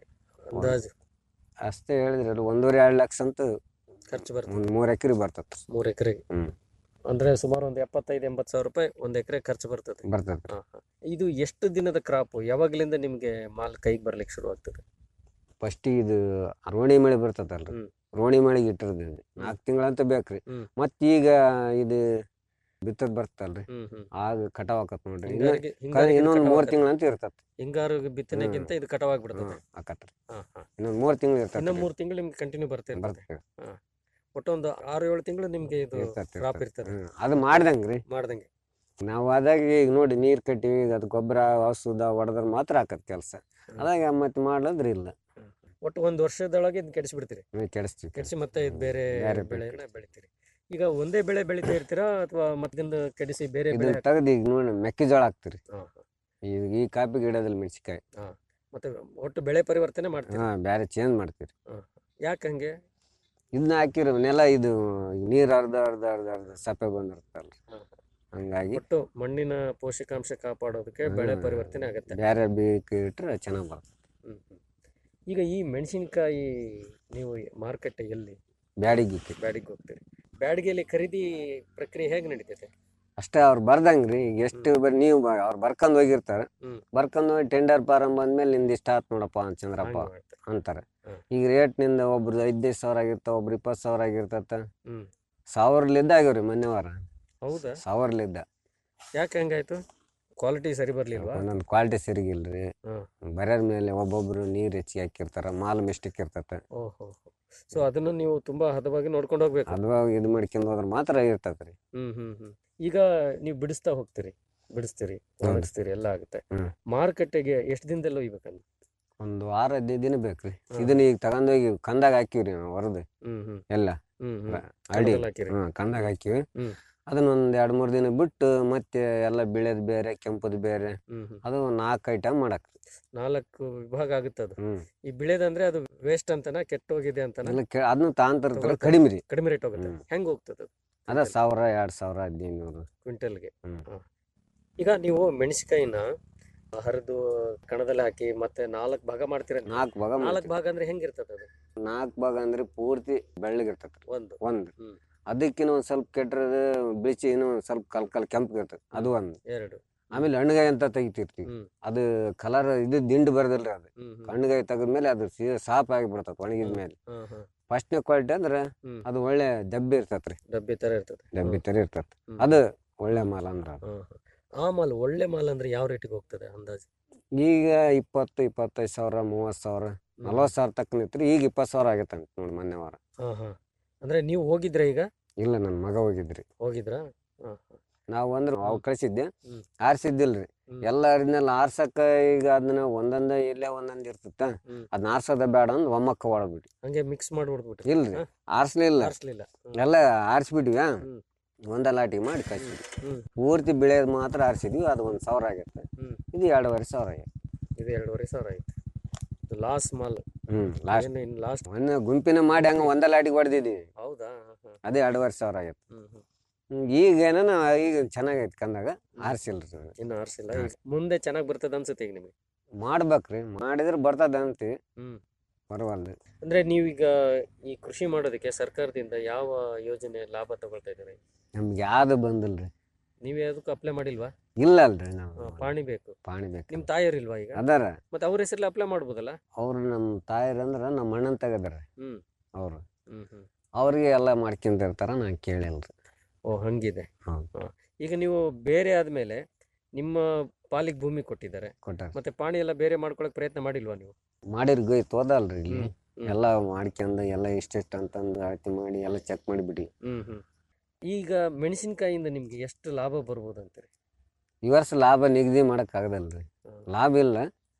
ಅಂದಾಜು ಅಷ್ಟೇ ಹೇಳಿದ್ರೆ ಅದು ಒಂದೂವರೆ ಎರಡು ಲಕ್ಷ ಅಂತ ಖರ್ಚು ಬರುತ್ತೆ ಒಂದ್ ಮೂರ್ ಎಕರೆ ಬರ್ತೈತಿ ಮೂರು ಎಕರೆಗೆ ಹ್ಮ್. ಅಂದ್ರೆ ಸುಮಾರು ಒಂದು ಎಪ್ಪತ್ತೈದು ಎಂಬತ್ತು ಸಾವಿರ ರೂಪಾಯಿ ಒಂದು ಎಕರೆ ಖರ್ಚು ಬರ್ತದೆ ಬರ್ತೈತಿ ಹಾ, ಹಾ. ಇದು ಎಷ್ಟು ದಿನದ ಕ್ರಾಪು ಯಾವಾಗಲಿಂದ ನಿಮಗೆ ಮಾಲ್ ಕೈಗೆ ಬರ್ಲಿಕ್ಕೆ ಶುರು ಆಗ್ತದೆ ಫಸ್ಟ್ ಇದು ರೋಣಿ ಮಳೆ ಬರ್ತೈತಲ್ರಿ ಹ್ಮ್. ರೋಣಿ ಮಳೆಗೆ ಇಟ್ಟಿರ್ತೀವಿ ನಾಲ್ಕು ತಿಂಗಳಂತ ಬೇಕ್ರಿ ಹ್ಮ್. ಮತ್ತೀಗ ಇದು ಬಿತ್ತದ್ ಬರ್ತಲ್ರಿ ಹ್ಮ್ ಹ್ಮ್ ಆಗ ಕಟಾವ್ ಆಕತ್ ನೋಡ್ರಿ ಇನ್ನು ಹಿಂಗಾರಿಗೆ ಕ- ಹಿಂಗಾರಿಗೆ ಇದು ಇನ್ನೊಂದ್ ಮೂರ್ ಕಟಾವಾಗ್ತದೆ. ತಿಂಗಳಂತ ಇರ್ತತ್ ಹಿಂಗಾರು ಬಿತ್ತನೆಗಿಂತ ಇದು ಕಟಾವಾಗ್ಬಿಡ್ತದೆ ಆಕತ್ರಿ ಹಾ ಹಾ ಇನ್ನೊಂದ್ ಮೂರ್ ತಿಂಗಳು ಇನ್ನ ಇರ್ತೈತಿ ಮೂರು ತಿಂಗಳು ನಿಮ್ಗೆ ಕಂಟಿನ್ಯೂ ಬರ್ತಿರ್ತದೆ ಬರ್ತೈತಿ ಒಟ್ಟು ಒಂದು ಆರು ಏಳು ತಿಂಗಳು ನಿಮ್ಗೆ ಇದು ಇರ್ತೈತಿ ಕ್ರಾಪ್ ಇರ್ತೈತಿ. ಇರ್ತದೆ ಹ್ಮ್. ಅದು ಮಾಡ್ದಂಗ್ರಿ ಮಾಡ್ದಂಗೆ ನಾವು ಅದಾಗ ಈಗ ನೋಡಿ ನೀರ್ ಕಟ್ಟಿವಿ ಈಗ ಅದು ಗೊಬ್ಬರ ಔಷಧ ಹೊಡೆದ್ರ ಮಾತ್ರ ಆಕತ್ ಕೆಲಸ ಅದಾಗ ಮತ್ತೆ ಮಾಡ್ಲಂದ್ರ ಇಲ್ಲ ಒಟ್ಟು ಒಂದು ವರ್ಷದೊಳಗೆ ಇದು ಕೆಡಿಸ್ಬಿಡ್ತೀರಿ ಹ್ಮ್, ಕೆಡಿಸ್ತೀವಿ ಕೆಡಿಸಿ ಮತ್ತೆ ಇದು ಬೇರೆ ಬೇರೆ ಬೆಳೆ ಬೆಳೆಯನ್ನ ಬೆಳಿತೀರಿ ಈಗ ಒಂದೇ ಬೆಳೆ ಬೆಳಿತಾ ಇರ್ತೀರಾ ಅಥವಾ ಮತ್ತಿಂದ ಕೆಡಿಸಿ ಬೇರೆ ಇದು ಬೆಳೆ ಹಾಕ್- ತೆಗ್ದು ಈಗ ನೋಡಿ ಮೆಕ್ಕೆಜೋಳ ಹಾಕ್ತಿರಿ ಹಾ, ಹಾ. ಈಗ ಈ ಕಾಪಿ ಗಿಡದಲ್ಲಿ ಮೆಣಸಿಕಾಯಿ ಮತ್ತೆ ಒಟ್ಟು ಬೆಳೆ ಪರಿವರ್ತನೆ ಮಾಡ್ತೀರಿ ಹಾ ಬೇರೆ ಚೇಂಜ್ ಮಾಡ್ತೀರಿ ಯಾಕೆ ಹಂಗೆ ಇದನ್ನ ಹಾಕಿರೋ ನೆಲ ಇದು ನೀರ್ ಅರ್ಧ ಅರ್ಧ ಅರ್ಧ ಅರ್ಧ ಸಪ್ಪೆ ಬಂದಿರುತ್ತಲ್ರಿ ಹಾ. ಹಂಗಾಗಿ ಒಟ್ಟು ಮಣ್ಣಿನ ಪೋಷಕಾಂಶ ಕಾಪಾಡೋದಕ್ಕೆ ಬೆಳೆ ಹ್ಮ್. ಪರಿವರ್ತನೆ ಆಗುತ್ತೆ ಬೇರೆ ಬೇಕು ಇಟ್ರೆ ಚೆನ್ನಾಗಿ ಬರ್ತದೆ ಹ್ಮ್, ಹ್ಮ್. ಈಗ ಈ ಮೆಣಸಿನಕಾಯಿ ನೀವು ಮಾರುಕಟ್ಟೆ ಎಲ್ಲಿ ಬ್ಯಾಡಿಗೆ ಬ್ಯಾಡಿಗೆ ಹೋಗ್ತೀರಿ ಬ್ಯಾಡಿಗೆಯಲ್ಲಿ ಖರೀದಿ ಪ್ರಕ್ರಿಯೆ ಹೇಗೆ ನಡೀತೈತೆ ಅಷ್ಟೇ ಅವ್ರು ಬರ್ದಂಗ್ರಿ ಈಗ ಎಷ್ಟು ಬರ್ ನೀವು ಬ- ಅವ್ರು ಬರ್ಕೊಂಡ್ ಹೋಗಿರ್ತಾರೆ ಹ್ಮ್. ಬರ್ಕೊಂಡ್ ಹೋಗಿ ಟೆಂಡರ್ ಪ್ರಾರಂಭ ಬಂದ್ಮೇಲೆ ನಿಂದ ಇಷ್ಟ ಆತ್ ನೋಡಪ್ಪ ಅಂತ ಚಂದ್ರಪ್ಪ ಹಂಗೆ ಮಾಡ್ತಾರೆ. ಅಂತಾರೆ ಹ್ಮ್. ಈಗ ರೇಟ್ ನಿಂದ ಒಬ್ರು ಐದೈದು ಸಾವಿರ ಆಗಿರ್ತಾವ ಒಬ್ರು ಇಪ್ಪತ್ತು ಸಾವಿರ ಆಗಿರ್ತತ ಹ್ಮ್ ಸಾವಿರಲಿದ್ದ ಆಗ್ಯಾವ್ರಿ ಮೊನ್ನೆ ವಾರ ಹೌದಾ ಸಾವಿರಲಿದ್ದ ಯಾಕೆ ಹಂಗಾಯ್ತು ಕ್ವಾಲಿಟಿ ಸರಿ ಬರ್ಲಿಲ್ವಾ ಒಂದೊಂದು ಕ್ವಾಲಿಟಿ ಸರಿಗಿಲ್ರಿ ಹ್ಮ್. ಬರೋರ್ ಮೇಲೆ ಒಬ್ಬೊಬ್ರು ನೀರ್ ಹೆಚ್ಚಿಗೆ ಹಾಕಿರ್ತಾರ ಮಾಲ್ ಮಿಸ್ಟೇಕ್ ಇರ್ತತೆ ಓಹೋ ಸೊ ಅದನ್ನು ನೀವು ತುಂಬಾ ಹದವಾಗಿ ನೋಡ್ಕೊಂಡು ಹೋಗ್ಬೇಕು ಅದು ಇದು ಮಾಡ್ಕೊಂಡ್ ಹೋದ್ರ ಮಾತ್ರ ಇರ್ತತ್ರಿ ಹ್ಮ್ ಹ್ಮ್ ಹ್ಮ್ ಈಗ ನೀವು ಬಿಡಿಸ್ತಾ ಹೋಗ್ತೀರಿ ಬಿಡಿಸ್ತೀರಿ ಹೌದು. ಒಣಗಿಸ್ತೀರಿ ಎಲ್ಲ ಆಗುತ್ತೆ ಹ್ಮ್. ಮಾರುಕಟ್ಟೆಗೆ ಎಷ್ಟು ದಿನದಲ್ಲಿ ಒಯ್ಬೇಕಂತ ಒಂದು ವಾರ ಹದಿನೈದು ದಿನ ಬೇಕ್ರಿ ಹ್ಮ್. ಇದನ್ನ ಈಗ ತಗೊಂಡೋಗಿ ಕಂದಾಗ ಹಾಕಿವ್ರಿ ನಾವು ಹೊರದು ಹ್ಮ್ ಹ್ಮ್ ಎಲ್ಲ ಹ್ಮ್ ಹ್ಮ್ ಅಡಿ ಕಣದಲ್ಲಿ ಹಾಕಿರಿ ಹ್ಮ್ ಕಂದಾಗ ಹಾಕಿವಿ ಹ್ಮ್. ಅದನ್ನ ಒಂದ್ ಎರಡ್ ಮೂರ್ ದಿನ ಬಿಟ್ಟು ಮತ್ತೆ ಎಲ್ಲ ಬಿಳೆದ್ ಬೇರೆ ಕೆಂಪದ್ ಬೇರೆ ಹ್ಮ್ ಹ್ಮ್ ಅದು ನಾಲ್ಕು ಐಟಮ್ ಮಾಡಕ್ ನಾಲ್ಕು ವಿಭಾಗ ಆಗುತ್ತೆ ಅದು ಹ್ಮ್ ಈ ಬಿಳೆದಂದ್ರೆ ಅದು ವೇಸ್ಟ್ ಅಂತನ ಕೆಟ್ಟೋಗಿದೆ ಅಂತನ ಎಲ್ಲ ಕೇ ಅದನ್ನ ತಾಂತಿರ್ತಾರೆ ತಗೊಳ್ತಾರೆ. ಕಡಿಮೆ ರೀ ಕಡಿಮೆ ರೇಟ್ ಹೋಗುತ್ತೆ ಹ್ಮ್. ಹೆಂಗ್ ಹೋಗ್ತದೆ ಅದು ಅದ ಸಾವಿರ ಎರಡ್ ಸಾವಿರ ಹದಿನೈದು ಕ್ವಿಂಟಲ್ಗೆ ಹ್ಮ್. ಈಗ ನೀವು ಮೆಣಸಿಕಾಯಿನ ಹರಿದು ಕಣದಲ್ಲಿ ಹಾಕಿ ಮತ್ತೆ ನಾಲ್ಕು ಭಾಗ ಮಾಡ್ತೀರ ನಾಲ್ಕು ಭಾಗ ನಾಲ್ಕು ಭಾಗ ಅಂದ್ರೆ ಹೆಂಗಿರ್ತದೆ ಅದು ನಾಲ್ಕು ಭಾಗ ಅಂದ್ರೆ ಪೂರ್ತಿ ಬೆಳ್ಳಗಿರ್ತೈತಿ ಒಂದು ಒಂದ್ ಹ್ಮ್. ಅದಕ್ಕಿನ ಒಂದ್ ಸ್ವಲ್ಪ ಕೆಟ್ಟರದ ಬಿಳಿಚಿ ಇನ್ನೂ ಒಂದ್ ಸ್ವಲ್ಪ ಕಲ್ ಕಲ್ ಕೆಂಪು ಇರ್ತೈತಿ ಅದು ಒಂದ್ ಎರಡು ಆಮೇಲೆ ಹಣ್ಣುಗಾಯಿ ಅಂತ ತೆಗಿತಿರ್ತೀವಿ ಹ್ಮ್ ಅದು ಕಲರ್ ಇದು ದಿಂಡು ಬರದಿಲ್ರಿ ಅದು ಹ್ಮ್ ಹ್ಮ್ ಹಣ್ಣುಗಾಯಿ ತೆಗದ್ಮೇಲೆ ಅದು ಸೀದಾ ಸಾಪ್ ಆಗಿ ಬಿಡ್ತೈತಿ ಒಣಗಿದ ಮೇಲೆ ಹಾ ಹಾ ಫಸ್ಟ್ನೇ ಕ್ವಾಲಿಟಿ ಅಂದ್ರೆ ಹ್ಮ್. ಅದು ಒಳ್ಳೆ ದಬ್ಬೆ ಇರ್ತೈತ್ರಿ ಡಬ್ಬಿ ತರ ಇರ್ತದೆ ಡಬ್ಬಿ ತರ ಇರ್ತೈತಿ ಹ್ಮ್. ಅದು ಒಳ್ಳೆ ಮಾಲ್ ಅಂದ್ರ ಅದು. ಹಾ, ಹಾ. ಆ ಮಾಲ್ ಒಳ್ಳೆ ಮಾಲ್ ಅಂದ್ರೆ ಯಾವ ರೇಟಿಗೆ ಹೋಗ್ತದೆ ಅಂದಾಜು ಈಗ ಇಪ್ಪತ್ತು ಇಪ್ಪತ್ತೈದು ಸಾವಿರ ಮೂವತ್ತು ಸಾವಿರ ಹ್ಮ್. ನಲ್ವತ್ತು ಸಾವಿರ ತಕ್ಕ ನಿಂತ್ರಿ ಈಗ ಇಪ್ಪತ್ತು ಸಾವಿರ ಆಗೈತೆ ಅಂತ ನೋಡಿ ಮೊನ್ನೆ ವಾರ ಹಾ ಹಾ ಅಂದ್ರೆ ನೀವು ಹೋಗಿದ್ರ ಈಗ ಇಲ್ಲ ನನ್ನ ಮಗ ಹೋಗಿದ್ರಿ ಹೋಗಿದ್ರಾ ಹಾ ಹಾ. ನಾವು ಅಂದ್ರೆ ಅವ್ ಕಳ್ಸಿದ್ದೆ ಹ್ಮ್. ಆರ್ಸಿದ್ದಿಲ್ರಿ ಹ್ಮ್. ಎಲ್ಲ ಅದ್ನೆಲ್ಲ ಆರ್ಸಕ್ಕ ಈಗ ಅದನ್ನ ಒಂದೊಂದ ಇಲ್ಲೇ ಒಂದೊಂದ್ ಇರ್ತಿತ್ತ ಹ್ಮ್. ಅದನ್ನ ಆರ್ಸೋದ ಬೇಡ ಅಂದ್ ಒಮ್ಮಕ್ಕ ಹೊಡದ್ಬಿಟ್ವಿ ಹಂಗೆ ಮಿಕ್ಸ್ ಮಾಡ್ಬಿಡ್ಬಿಟ್ರಿ ಇಲ್ರಿ ಹಾ? ಆರ್ಸ್ಲಿಲ್ಲ ಆರಿಸ್ಲಿಲ್ಲ ಎಲ್ಲ ಆರ್ಸ್ಬಿಟ್ವಿ ಹ್ಮ್. ಒಂದ ಲಾಟಿಗೆ ಮಾಡಿ ಕಳ್ಸಿದ್ವಿ ಹ್ಮ್ ಪೂರ್ತಿ ಬೆಳೆಯೋದು ಮಾತ್ರ ಆರ್ಸಿದ್ವಿ ಅದು ಒಂದ್ ಸಾವಿರ ಆಗೈತೆ ಹ್ಮ್ ಇದು ಎರಡೂವರೆ ಸಾವಿರ ಆಗೈತೆ ಇದು ಎರಡೂವರೆ ಸಾವಿರ ಆಯ್ತು ಇದು ಲಾಸ್ ಮಾಲ್ ಹ್ಮ್ ಲಾಸ್ಟ್ ಏನು ಇನ್ನು ಲಾಸ್ಟ್ ಮೊನ್ನೆ ಗುಂಪಿನ ಮಾಡಿ ಹಂಗ ಒಂದ ಲಾಟಿಗೆ ಹೊಡೆದಿದ್ವಿ ಹೌದಾ ಹಾ, ಹಾ. ಅದೇ ಎರಡೂವರೆ ಸಾವಿರ ಆಗೈತೆ ಹ್ಮ್ ಹ್ಮ್ ಹ್ಮ್, ಈಗ ಏನಾನ ಈಗ ಚೆನ್ನಾಗೈತೆ ಕಂದಾಗ ಆರ್ಸಿಲ್ರಿ ಅದು. ಇನ್ನು ಆರಿಸಿಲ್ಲ ಈಗ ಮುಂದೆ ಚೆನ್ನಾಗಿ ಬರ್ತದೆ ಅನ್ಸುತ್ತೆ ಈಗ ನಿಮಗೆ ಮಾಡ್ಬೇಕ್ರಿ ಮಾಡಿದ್ರೆ ಬರ್ತದ ಅಂತೀವಿ ಹ್ಮ್ ಬರವಲ್ದು ಅಂದ್ರೆ ನೀವೀಗ ಈ ಕೃಷಿ ಮಾಡೋದಕ್ಕೆ ಸರ್ಕಾರದಿಂದ ಯಾವ ಯೋಜನೆ ಲಾಭ ತಗೊಳ್ತಾ ಇದ್ದೀರಿ ನಮ್ಗೆ ಯಾವ್ದು ಬಂದಿಲ್ರಿ ನೀವು ಯಾವುದಕ್ಕೂ ಅಪ್ಲೈ ಮಾಡಿಲ್ವಾ ಇಲ್ಲ ಅಲ್ರಿ ನಾವು ಹಾ, ಪಾಣಿ ಬೇಕು ಪಾಣಿ ಬೇಕು ನಿಮ್ ತಾಯರಿಲ್ವಾ ಈಗ ಅದಾರ ಮತ್ತೆ ಅವ್ರ ಹೆಸರಲ್ಲಿ ಅಪ್ಲೈ ಮಾಡ್ಬೋದಲ್ಲ ಅವ್ರು ನಮ್ಮ ತಾಯರ್ ಅಂದ್ರ ನಮ್ಮ ಅಣ್ಣನ್ ತೆಗದಾರ ಹ್ಮ್ ಅವ್ರು ಹ್ಮ್ ಹ್ಮ್ ಅವ್ರಿಗೆ ಎಲ್ಲ ಮಾಡ್ಕೊಂಡಿರ್ತಾರ ನಾ ಕೇಳಿಲ್ರಿ ಓ ಹಂಗಿದೆ ಹೌದು. ಹಾ. ಈಗ ನೀವು ಬೇರೆ ಆದ್ಮೇಲೆ ನಿಮ್ಮ ಪಾಲಿಗೆ ಭೂಮಿ ಕೊಟ್ಟಿದ್ದಾರೆ ಕೊಟ್ಟಾರ ಮತ್ತೆ ಪಾಣಿ ಎಲ್ಲ ಬೇರೆ ಮಾಡ್ಕೊಳಕ್ ಪ್ರಯತ್ನ ಮಾಡಿಲ್ವಾ ನೀವು ಮಾಡಿರ್ ಗೈ ತೋದಲ್ರಿ ಇಲ್ಲಿ ಹ್ಮ್, ಹ್ಮ್. ಎಲ್ಲ ಮಾಡ್ಕೊಂಡು ಎಲ್ಲ ಇಷ್ಟೆಷ್ಟು ಅಂತಂದು ಅಳತೆ ಮಾಡಿ ಎಲ್ಲ ಚೆಕ್ ಮಾಡಿಬಿಡಿ ಹ್ಮ್ ಹ್ಮ್ ಈಗ ಮೆಣಸಿನಕಾಯಿಯಿಂದ ನಿಮ್ಗೆ ಎಷ್ಟು ಲಾಭ ಬರ್ಬೋದು ಅಂತೀರಿ ಈ ವರ್ಷ ಲಾಭ ನಿಗದಿ ಮಾಡಕ್ ಆಗದಲ್ರಿ ಹ್ಮ್. ಲಾಭ ಇಲ್ಲ